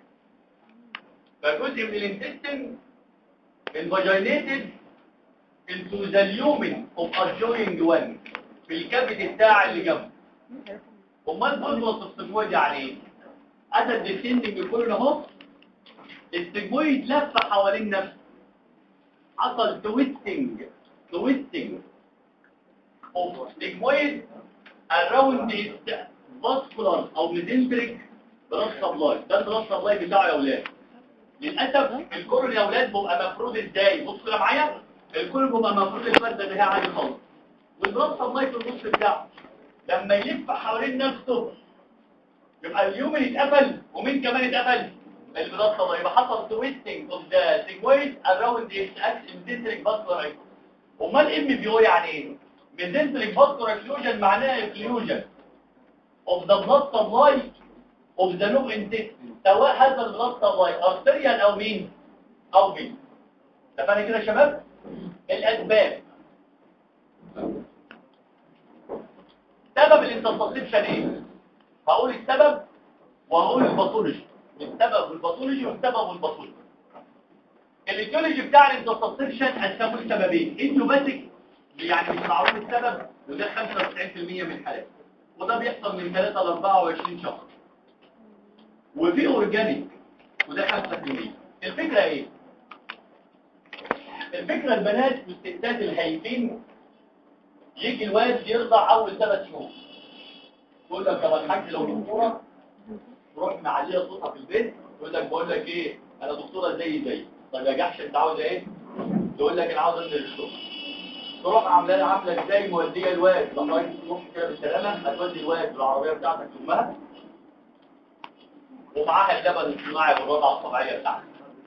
فجزء من الانتستين الفاجينيتد into the lumen of adjoining one في الكبد بتاع اللي جنبه امال بلبلس السجمويد يعني ايه ادى الديسندنج يكون اهو السجمويد لف حوالين نفسه حصل تويستنج تويستنج اوف سجمويد around its vascular او mesenteric blood supply ده البلاد سبلاي بتاعه يا اولاد للاسف الكورن يا اولاد بيبقى مفروض ازاي بصوا كده معايا الكورن بيبقى مفروض الفرده اللي هي عادي خالص والبلاد سبلاي في النص بتاعه لما يلف حوالين نفسه يبقى اليومن اتقفل ومين كمان اتقفل البلاد سبلاي يبقى حصل تويستنج اوف ذا سيجويد اراوند ذا اكس ميزنتريك فاسكولار امال ام بي او يعني ايه ميزنتريك فاسكولار فيوجن معناها فيوجن اوف ذا بلاد سبلاي اوف ذا لوب انتستين سواء هذا البلاد سبلاي ارتريال او مين او مين اتفقنا كده يا شباب الاسباب سبب الانترسبشن ايه هقول السبب وهقول الباثولوجي السبب والباثولوجي والسبب والباثولوجي الايديولوجي بتاع الانترسبشن قسموه لسببين ايديوباتيك يعني مش معروف السبب وده 95% من الحالات وده بيحصل من 3 ل 24 شهر وفي اورجانيك وده 5% الفكره ايه الفكره البنات والستات الهايفين يجي الواد يرضع اول ثلاث شهور تقول لك طب الحاج لو دكتوره تروح معليه صوتها في البيت تقول لك بقول لك ايه انا دكتوره زي زي طب يا جحش انت عاوز ايه تقول لك انا عاوز انزل الشغل تروح عامله عامله ازاي موديه الواد لغايه تروح كده بالسلامه هتودي الواد بالعربيه بتاعتك لامها ومعاها اللبن الصناعي بالرضعه الطبيعيه بتاعتك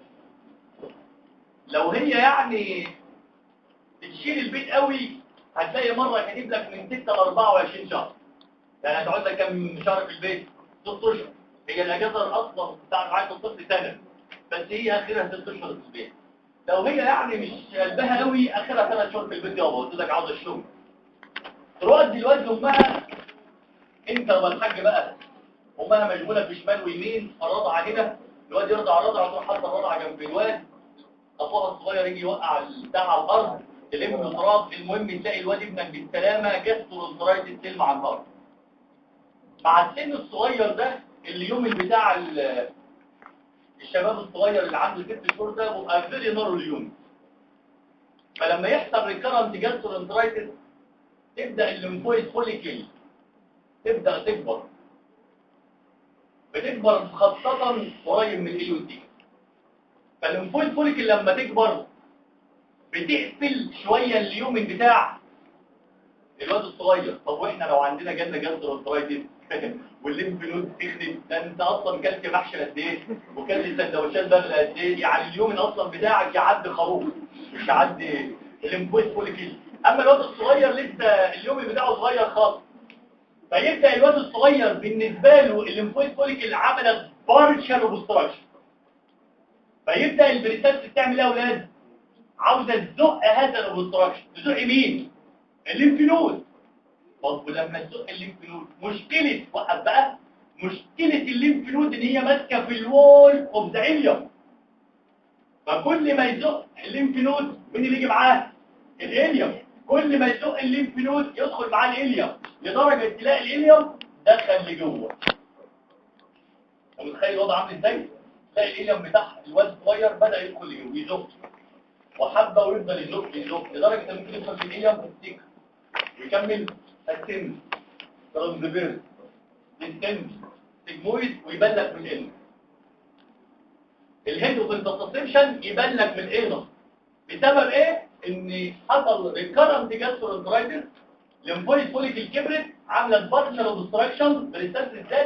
لو هي يعني بتشيل البيت قوي هتلاقي مرة كاتب لك من 6 ل 24 شهر يعني هتقعد لك كم شهر في البيت 6 اشهر هي الاجازه الاصلا بتاع معاك الطفل سنه بس هي اخرها 6 اشهر في البيت لو هي يعني مش قلبها قوي اخرها 3 شهور في البيت يابا قلت لك عاوز الشغل تروح دلوقتي لامها انت والحاج بقى امها مشغوله في شمال ويمين الرضعه هنا الواد يرضع رضعه وتروح حاطه الرضعه جنب الواد اخوها الصغير يجي يوقع البتاع على الارض تلم التراب المهم تلاقي الواد ابنك بالسلامه جسته الانترايت تلمع على الارض مع السن الصغير ده اليوم بتاع الشباب الصغير اللي عنده ست شهور ده بيبقى فيري نار اليوم فلما يحصل ريكرنت جسته الانترايتس تبدا الليمفويد فوليكل تبدا تكبر بتكبر خاصه قريب من اليوتي فالليمفويد فوليكل لما تكبر بتقفل شوية اليوم بتاع الواد الصغير طب واحنا لو عندنا جالنا جاستروانترايتس والليمف نود تخدم ده انت اصلا كلت محشي قد ايه وكلت سندوتشات بغل قد ايه يعني اليوم اصلا بتاعك يعدي خروف مش يعدي الليمفويد فوليكل اما الواد الصغير لسه اليوم بتاعه صغير خالص فيبدا الواد الصغير بالنسبه له الليمفويد فوليكل عملت بارشال اوبستراكشن فيبدا البريتات تعمل ايه يا اولاد عاوزة تزق هذا الاوبستراكشن تزق مين الليمف نود طب ولما تزق الليمف نود مشكلة وقف بقى مشكلة الليمف نود ان هي ماسكة في الوول اوف ذا اليوم فكل ما يزق الليمف نود مين اللي يجي معاه الاليوم كل ما يزق الليمف نود يدخل معاه الاليوم لدرجة تلاقي الاليوم دخل لجوه متخيل الوضع عامل ازاي تلاقي الاليوم بتاع الواد الصغير بدا يدخل لجوه يزق وحبة ويفضل يزق يزق لدرجة ان ممكن يدخل في الإيام والسيك ويكمل السن ترانزبير السن سيجمويد ويبان لك من الإلم الهيد اوف انترسبشن يبان لك من الإينس بسبب ايه؟ ان حصل ريكرنت جاسترونترايتس لمفويد فوليكل كبرت عامله بارشال اوبستراكشن بريستانس زادت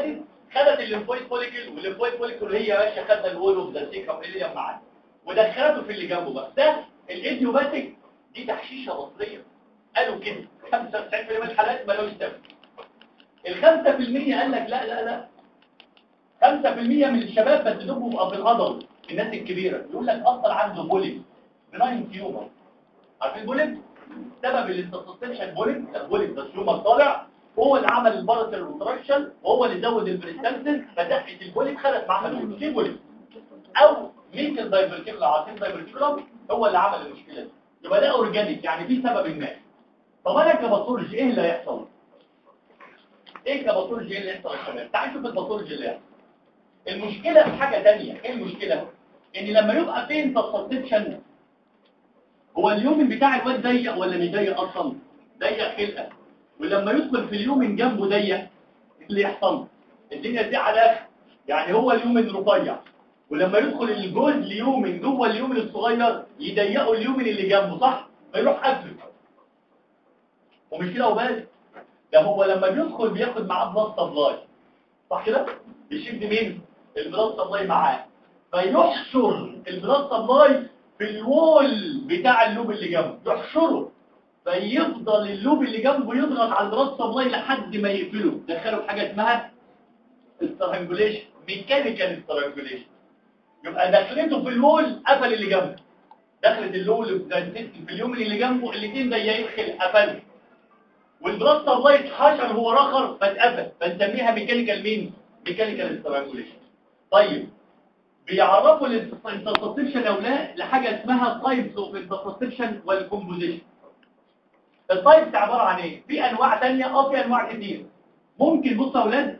خدت الليمفويد فوليكل والليمفويد فوليكل هي ماشيه خدت الوول اوف ذا سيكم اللي معاه ودخلته في اللي جنبه بقى ده الايديوباتيك دي تحشيشه بصريه قالوا كده 95% من الحالات مالوش دم ال 5% قال لك لا لا لا 5% من الشباب بس دول بيبقى في الهضل الناس الكبيره يقول لك اصلا عنده بوليب بناين تيومر عارفين بوليب سبب الانترسبشن بوليب البوليب ده تيومر طالع هو اللي عمل البارتر ريتراكشن وهو اللي زود البريستانسز فدقت البوليب خدت معاها دول في بوليب او ميكل دايفرتيكولا عارفين دايفرتيكولا هو اللي عمل المشكله دي يبقى ده اورجانيك يعني في سبب ما طب انا كباثولوجي ايه اللي هيحصل ايه كباثولوجي ايه اللي هيحصل يا شباب تعالوا نشوف الباثولوجي اللي هيحصل المشكله في حاجه ثانيه ايه المشكله ان لما يبقى فين سبستنشن هو اليوم بتاع الواد ضيق ولا مش ضيق اصلا ضيق خلقه ولما يدخل في اليوم جنبه ضيق اللي يحصل الدنيا دي على الاخر يعني هو اليوم الرفيع ولما يدخل الجوز ليومن جوه اليومن الصغير يضيقوا اليومن اللي جنبه صح فيروح قفل ومش كده وبس ده هو لما بيدخل بياخد معاه بلاد سبلاي صح كده بيشد مين البلاد سبلاي معاه فيحشر البلاد سبلاي في الوول بتاع اللوب اللي جنبه يحشره فيفضل اللوب اللي جنبه يضغط على البلاد سبلاي لحد ما يقفله دخله في حاجه اسمها استرانجوليشن ميكانيكال استرانجوليشن يبقى دخلته في الوول قفل اللي جنبه دخلت اللول في اليوم اللي جنبه الاثنين ضيقين خلق قفل والبلاد سبلاي اتحشر هو رخر فاتقفل فنسميها ميكانيكال مين ميكانيكال استرانجوليشن طيب بيعرفوا الانترسبشن او لا لحاجه اسمها تايبس اوف انترسبشن والكومبوزيشن التايبس عباره عن ايه في انواع ثانيه اه في انواع كتير ممكن بصوا يا اولاد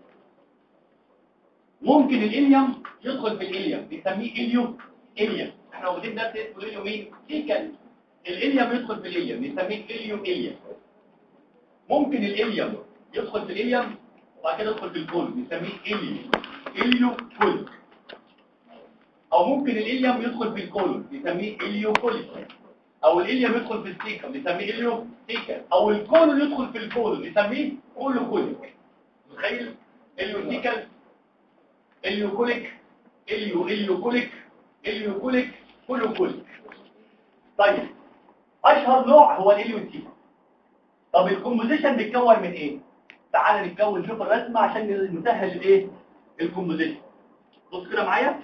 ممكن الاليوم يدخل في الاليوم بنسميه اليوم اليوم احنا واخدين درس اسمه اليوم مين سيكل الاليوم يدخل في الاليوم بنسميه اليوم اليوم ممكن الاليوم يدخل في الاليوم وبعد كده يدخل في الكول بنسميه اليوم اليوم كول او ممكن الاليوم يدخل في الكولون بنسميه اليوكوليس او الاليوم يدخل في السيكا بنسميه اليوم سيكا او الكولون يدخل في الكولون بنسميه كولوكوليك متخيل اليوسيكال اليوكوليك اليو اليوكوليك اليوكوليك كولوكوليك طيب اشهر نوع هو الاليوسيكا طب الكومبوزيشن بيتكون من ايه تعال نتكون نشوف الرسمه عشان نسهل الايه الكومبوزيشن بص كده معايا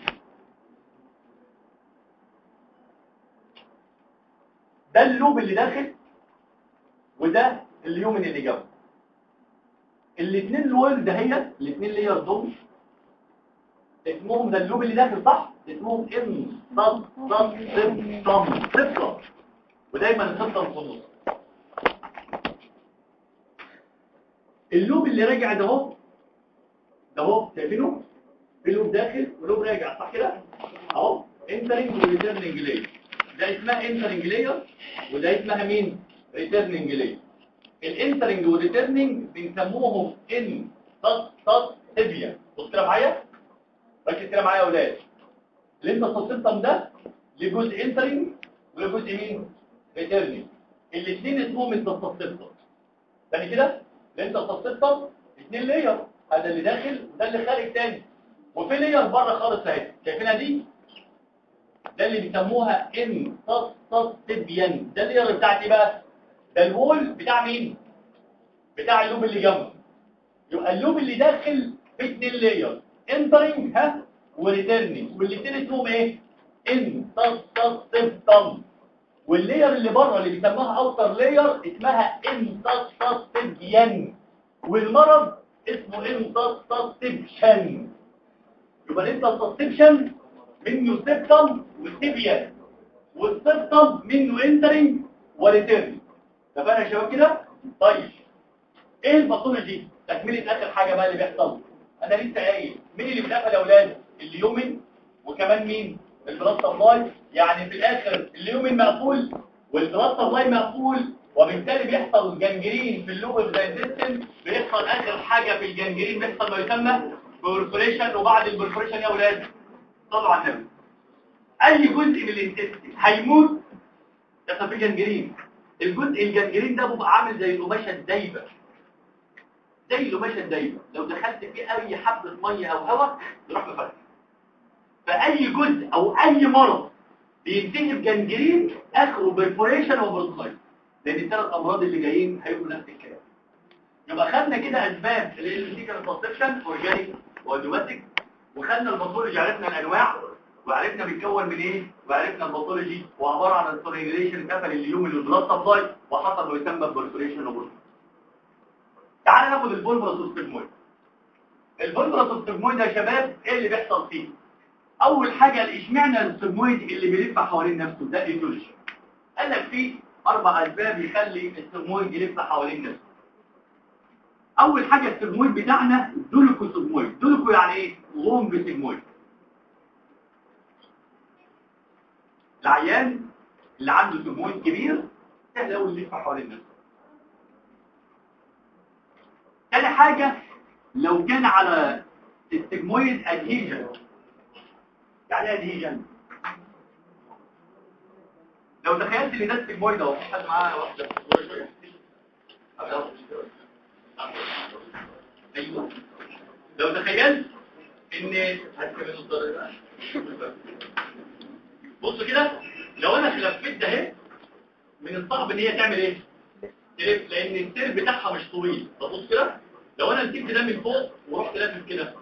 ده اللوب اللي داخل وده اليومن اللي جنبه الاثنين الويل ده هي الاثنين لير دول اسمهم ده اللوب اللي داخل صح اسمهم ان صد صد سبتم سبتم ودايما السبتم في النص اللوب اللي راجع ده اهو ده اهو شايفينه في لوب داخل ولوب راجع صح كده اهو انترنج وريتيرنج لاير ده اسمها انترنج لاير وده اسمها مين ريتيرنج لاير الانترنج والريتيرنج بنسموهم ان تص تص تبيا بص كده معايا ركز كده معايا يا اولاد الانترسيستم ده لجزء انترنج ولجزء مين ريتيرنج الاثنين اسمهم انترسيستم تاني كده الانترسيستم اثنين لاير هذا اللي داخل وده اللي خارج تاني وفي لير بره خالص اهي شايفينها دي ده اللي بيسموها ان تص تص تبيان ده اللير بتاعتي بقى ده الوول بتاع مين بتاع اللوب اللي جنبه يبقى اللوب اللي داخل في اتنين لاير انترنج ها وريتيرنينج والاثنين اسمهم ايه ان تص تص تبتم واللاير اللي بره اللي بيسموها اوتر لاير اسمها ان تص تص تبيان والمرض اسمه ان تص تص تبشن يبقى الانترسبشن منه سبتم والتبيان والسبتم منه انترنج وريتيرنينج تفقنا يا شباب كده طيب ايه الباثولوجي تكمله اخر حاجه بقى اللي بيحصل انا لسه قايل مين اللي بيدخل يا اولاد اليومن وكمان مين البلاد سبلاي يعني في الاخر اليومن مقفول والبلاد سبلاي مقفول وبالتالي بيحصل جنجرين في اللوب الدايجستن بيحصل اخر حاجه في الجنجرين بيحصل ما يسمى بورفوريشن وبعد البورفوريشن يا اولاد صلوا على النبي اي جزء من الانتستين هيموت يحصل فيه جنجرين الجزء الجنجرين ده بيبقى عامل زي القماشه الدايبه زي القماشه الدايره لو دخلت فيه اي حبه ميه او هواء يروح مفرق فاي جزء او اي مرض بينتهي بجنجرين اخره برفوريشن وبروتوسايت لان الثلاث امراض اللي جايين هيبقوا نفس الكلام يبقى خدنا كده اسباب الانفيكال كونسبشن اورجانيك واوديوماتيك وخدنا الباثولوجي عرفنا الانواع وعرفنا بيتكون من ايه وعرفنا الباثولوجي وعباره عن السوريليشن اتقفل اليوم اللي البلاد سبلاي وحصل ما يسمى برفوريشن وبروتوسايت تعال ناخد البولبرس والستجمويد البولبرس والستجمويد يا شباب ايه اللي بيحصل فيه اول حاجه اشمعنى الستجمويد اللي بيلف حوالين نفسه ده ايديولوجي قال لك في اربع اسباب يخلي الستجمويد يلف حوالين نفسه اول حاجه الستجمويد بتاعنا دولكو ستجمويد دولكو يعني ايه لونج ستجمويد العيان اللي عنده ستجمويد كبير سهل قوي يلف حوالين نفسه تاني حاجة لو كان على السجمويد ادهيجن يعني ايه ادهيجن لو تخيلت ان ده السجمويد اهو في حد معاه واحدة صورة شوية ايوه لو تخيلت ان بص كده لو انا لفيت ده اهي من الصعب ان هي تعمل ايه تلف لان السير بتاعها مش طويل فبص كده لو انا مسكت ده من فوق ورحت لافف كده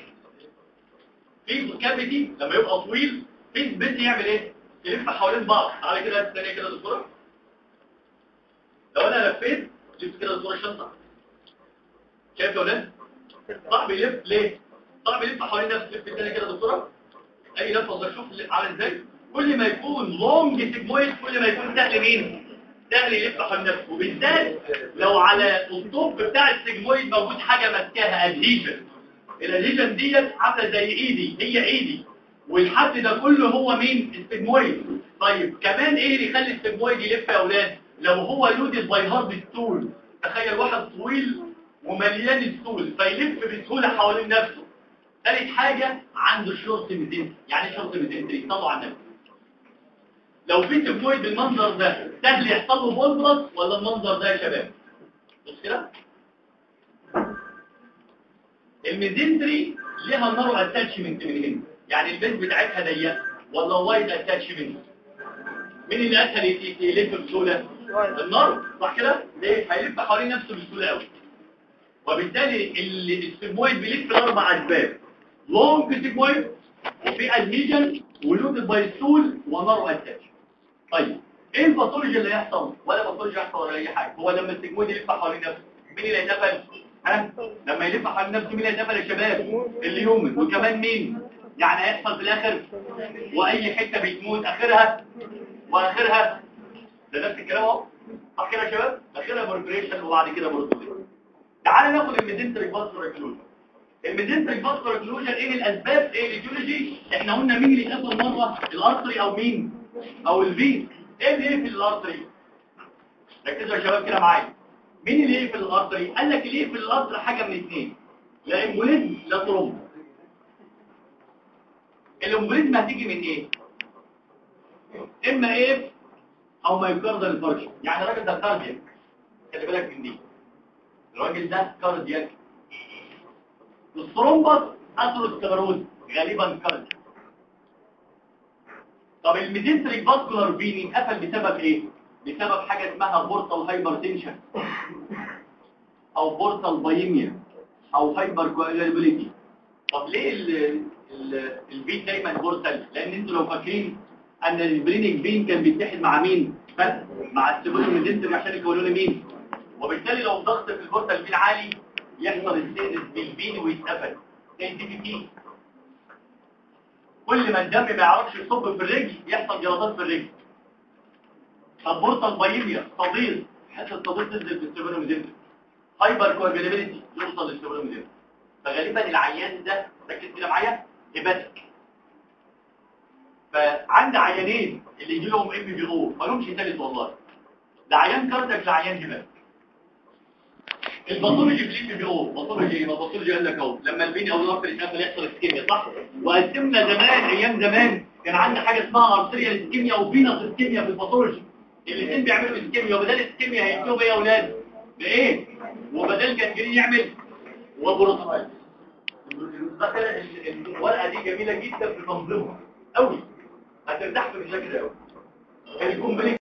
في كافيتي لما يبقى طويل في سبيس يعمل ايه يلف حوالين بعض تعالى كده الثانيه كده الصوره لو انا لفيت جبت كده الصوره الشنطه شايف يا ولاد صعب يلف ليه صعب يلف حوالين نفسه لف الثانيه كده الصوره اي لفه شوف عامل ازاي كل ما يكون لونج سيجمويد كل ما يكون سهل مين سهل يلف حول نفسه وبالذات لو على الطب بتاع السجمويد موجود حاجة ماسكاها ادهيجن الادهيجن ديت عامله زي ايدي هي ايدي والحد ده كله هو مين السجمويد طيب كمان ايه اللي يخلي السجمويد يلف يا اولاد لو هو لودد باي هارد ستول تخيل واحد طويل ومليان ستول فيلف بسهوله حوالين نفسه ثالث حاجه عنده شورت ميزنتري يعني شورت ميزنتري طلعوا على النفس لو في سيجمويد بالمنظر ده سهل يحصل له بولبرس ولا المنظر ده يا شباب بص كده الميزنتري ليها نارو اتاتشمنت من هنا يعني البيز بتاعتها ضيقه ولا وايد اتاتشمنت مين اللي اسهل يلف بسهوله النار صح كده ليه هيلف حوالين نفسه بسهوله قوي وبالتالي السيجمويد بيلف لاربع اسباب لونج سيجمويد وفي ادهيجن ولودد باي ستول ونارو اتاتش طيب ايه الباثولوجي اللي هيحصل ولا باثولوجي هيحصل ولا اي حاجه هو لما السجمود يلف حوالين نفسه مين اللي هيتقفل ها لما يلف حوالين نفسه مين اللي هيتقفل يا شباب اليومن وكمان مين يعني هيحصل في الاخر واي حته بتموت اخرها واخرها ده نفس الكلام اهو صح كده يا شباب اخرها بربريشن وبعد كده بروتوكول تعال ناخد الميدنتريك فاسكولار اكلوجن الميدنتريك فاسكولار اكلوجن ايه الاسباب ايه الايديولوجي احنا قلنا مين اللي يقفل مره الارتري او مين او الفين ايه اللي يقفل الارتري ركزوا يا شباب كده معايا مين اللي يقفل الارتري قال لك اللي يقفل الارتري حاجه من اثنين لا امبوليزم لا ترومب الامبوليزم هتيجي من ايه اما ايه او مايوكاردال انفاركشن يعني الراجل ده كاردياك خلي بالك من دي الراجل ده كاردياك الثرومبس اثيروسكليروز غالبا كاردياك طب الميدنتريك فاسكولار فين اتقفل بسبب ايه بسبب حاجه اسمها بورتال هايبرتنشن او بورتال بايميا او هايبر كوالابيليتي طب ليه الفين دايما بورتال لان انتوا لو فاكرين ان البرينيك فين كان بيتحد مع مين مع السيبولو ميدنتري عشان يكونوا مين وبالتالي لو الضغط في البورتال فين عالي يحصل السينس بالفين ويتقفل زي دي بي كل ما الدم ما يعرفش يصب في الرجل يحصل جلطات في الرجل طب بورتال بايميا صديد حته الصديد تنزل في السيبولوميدين هايبر كوابيلابيلتي يوصل للسيبولوميدين فغالبا العيان ده ركز كده معايا هيباتيك فعند عيانين اللي يجي لهم ام بي او ما لهمش ثالث والله ده عيان كاردك لعيان هيباتيك الباثولوجي في الام بي او باثولوجي ما باثولوجي قال لك اهو لما البين او الارتر يتقفل يحصل اسكيميا صح وقسمنا زمان ايام زمان كان عندنا حاجه اسمها ارتريال اسكيميا وفينس اسكيميا في الباثولوجي الاثنين بيعملوا اسكيميا وبدل اسكيميا هيدوه ايه يا اولاد بايه وبدل جنجرين يعمل وبروترايز الورقه دي جميله جدا في تنظيمها قوي هترتاح في المذاكره قوي كان يكون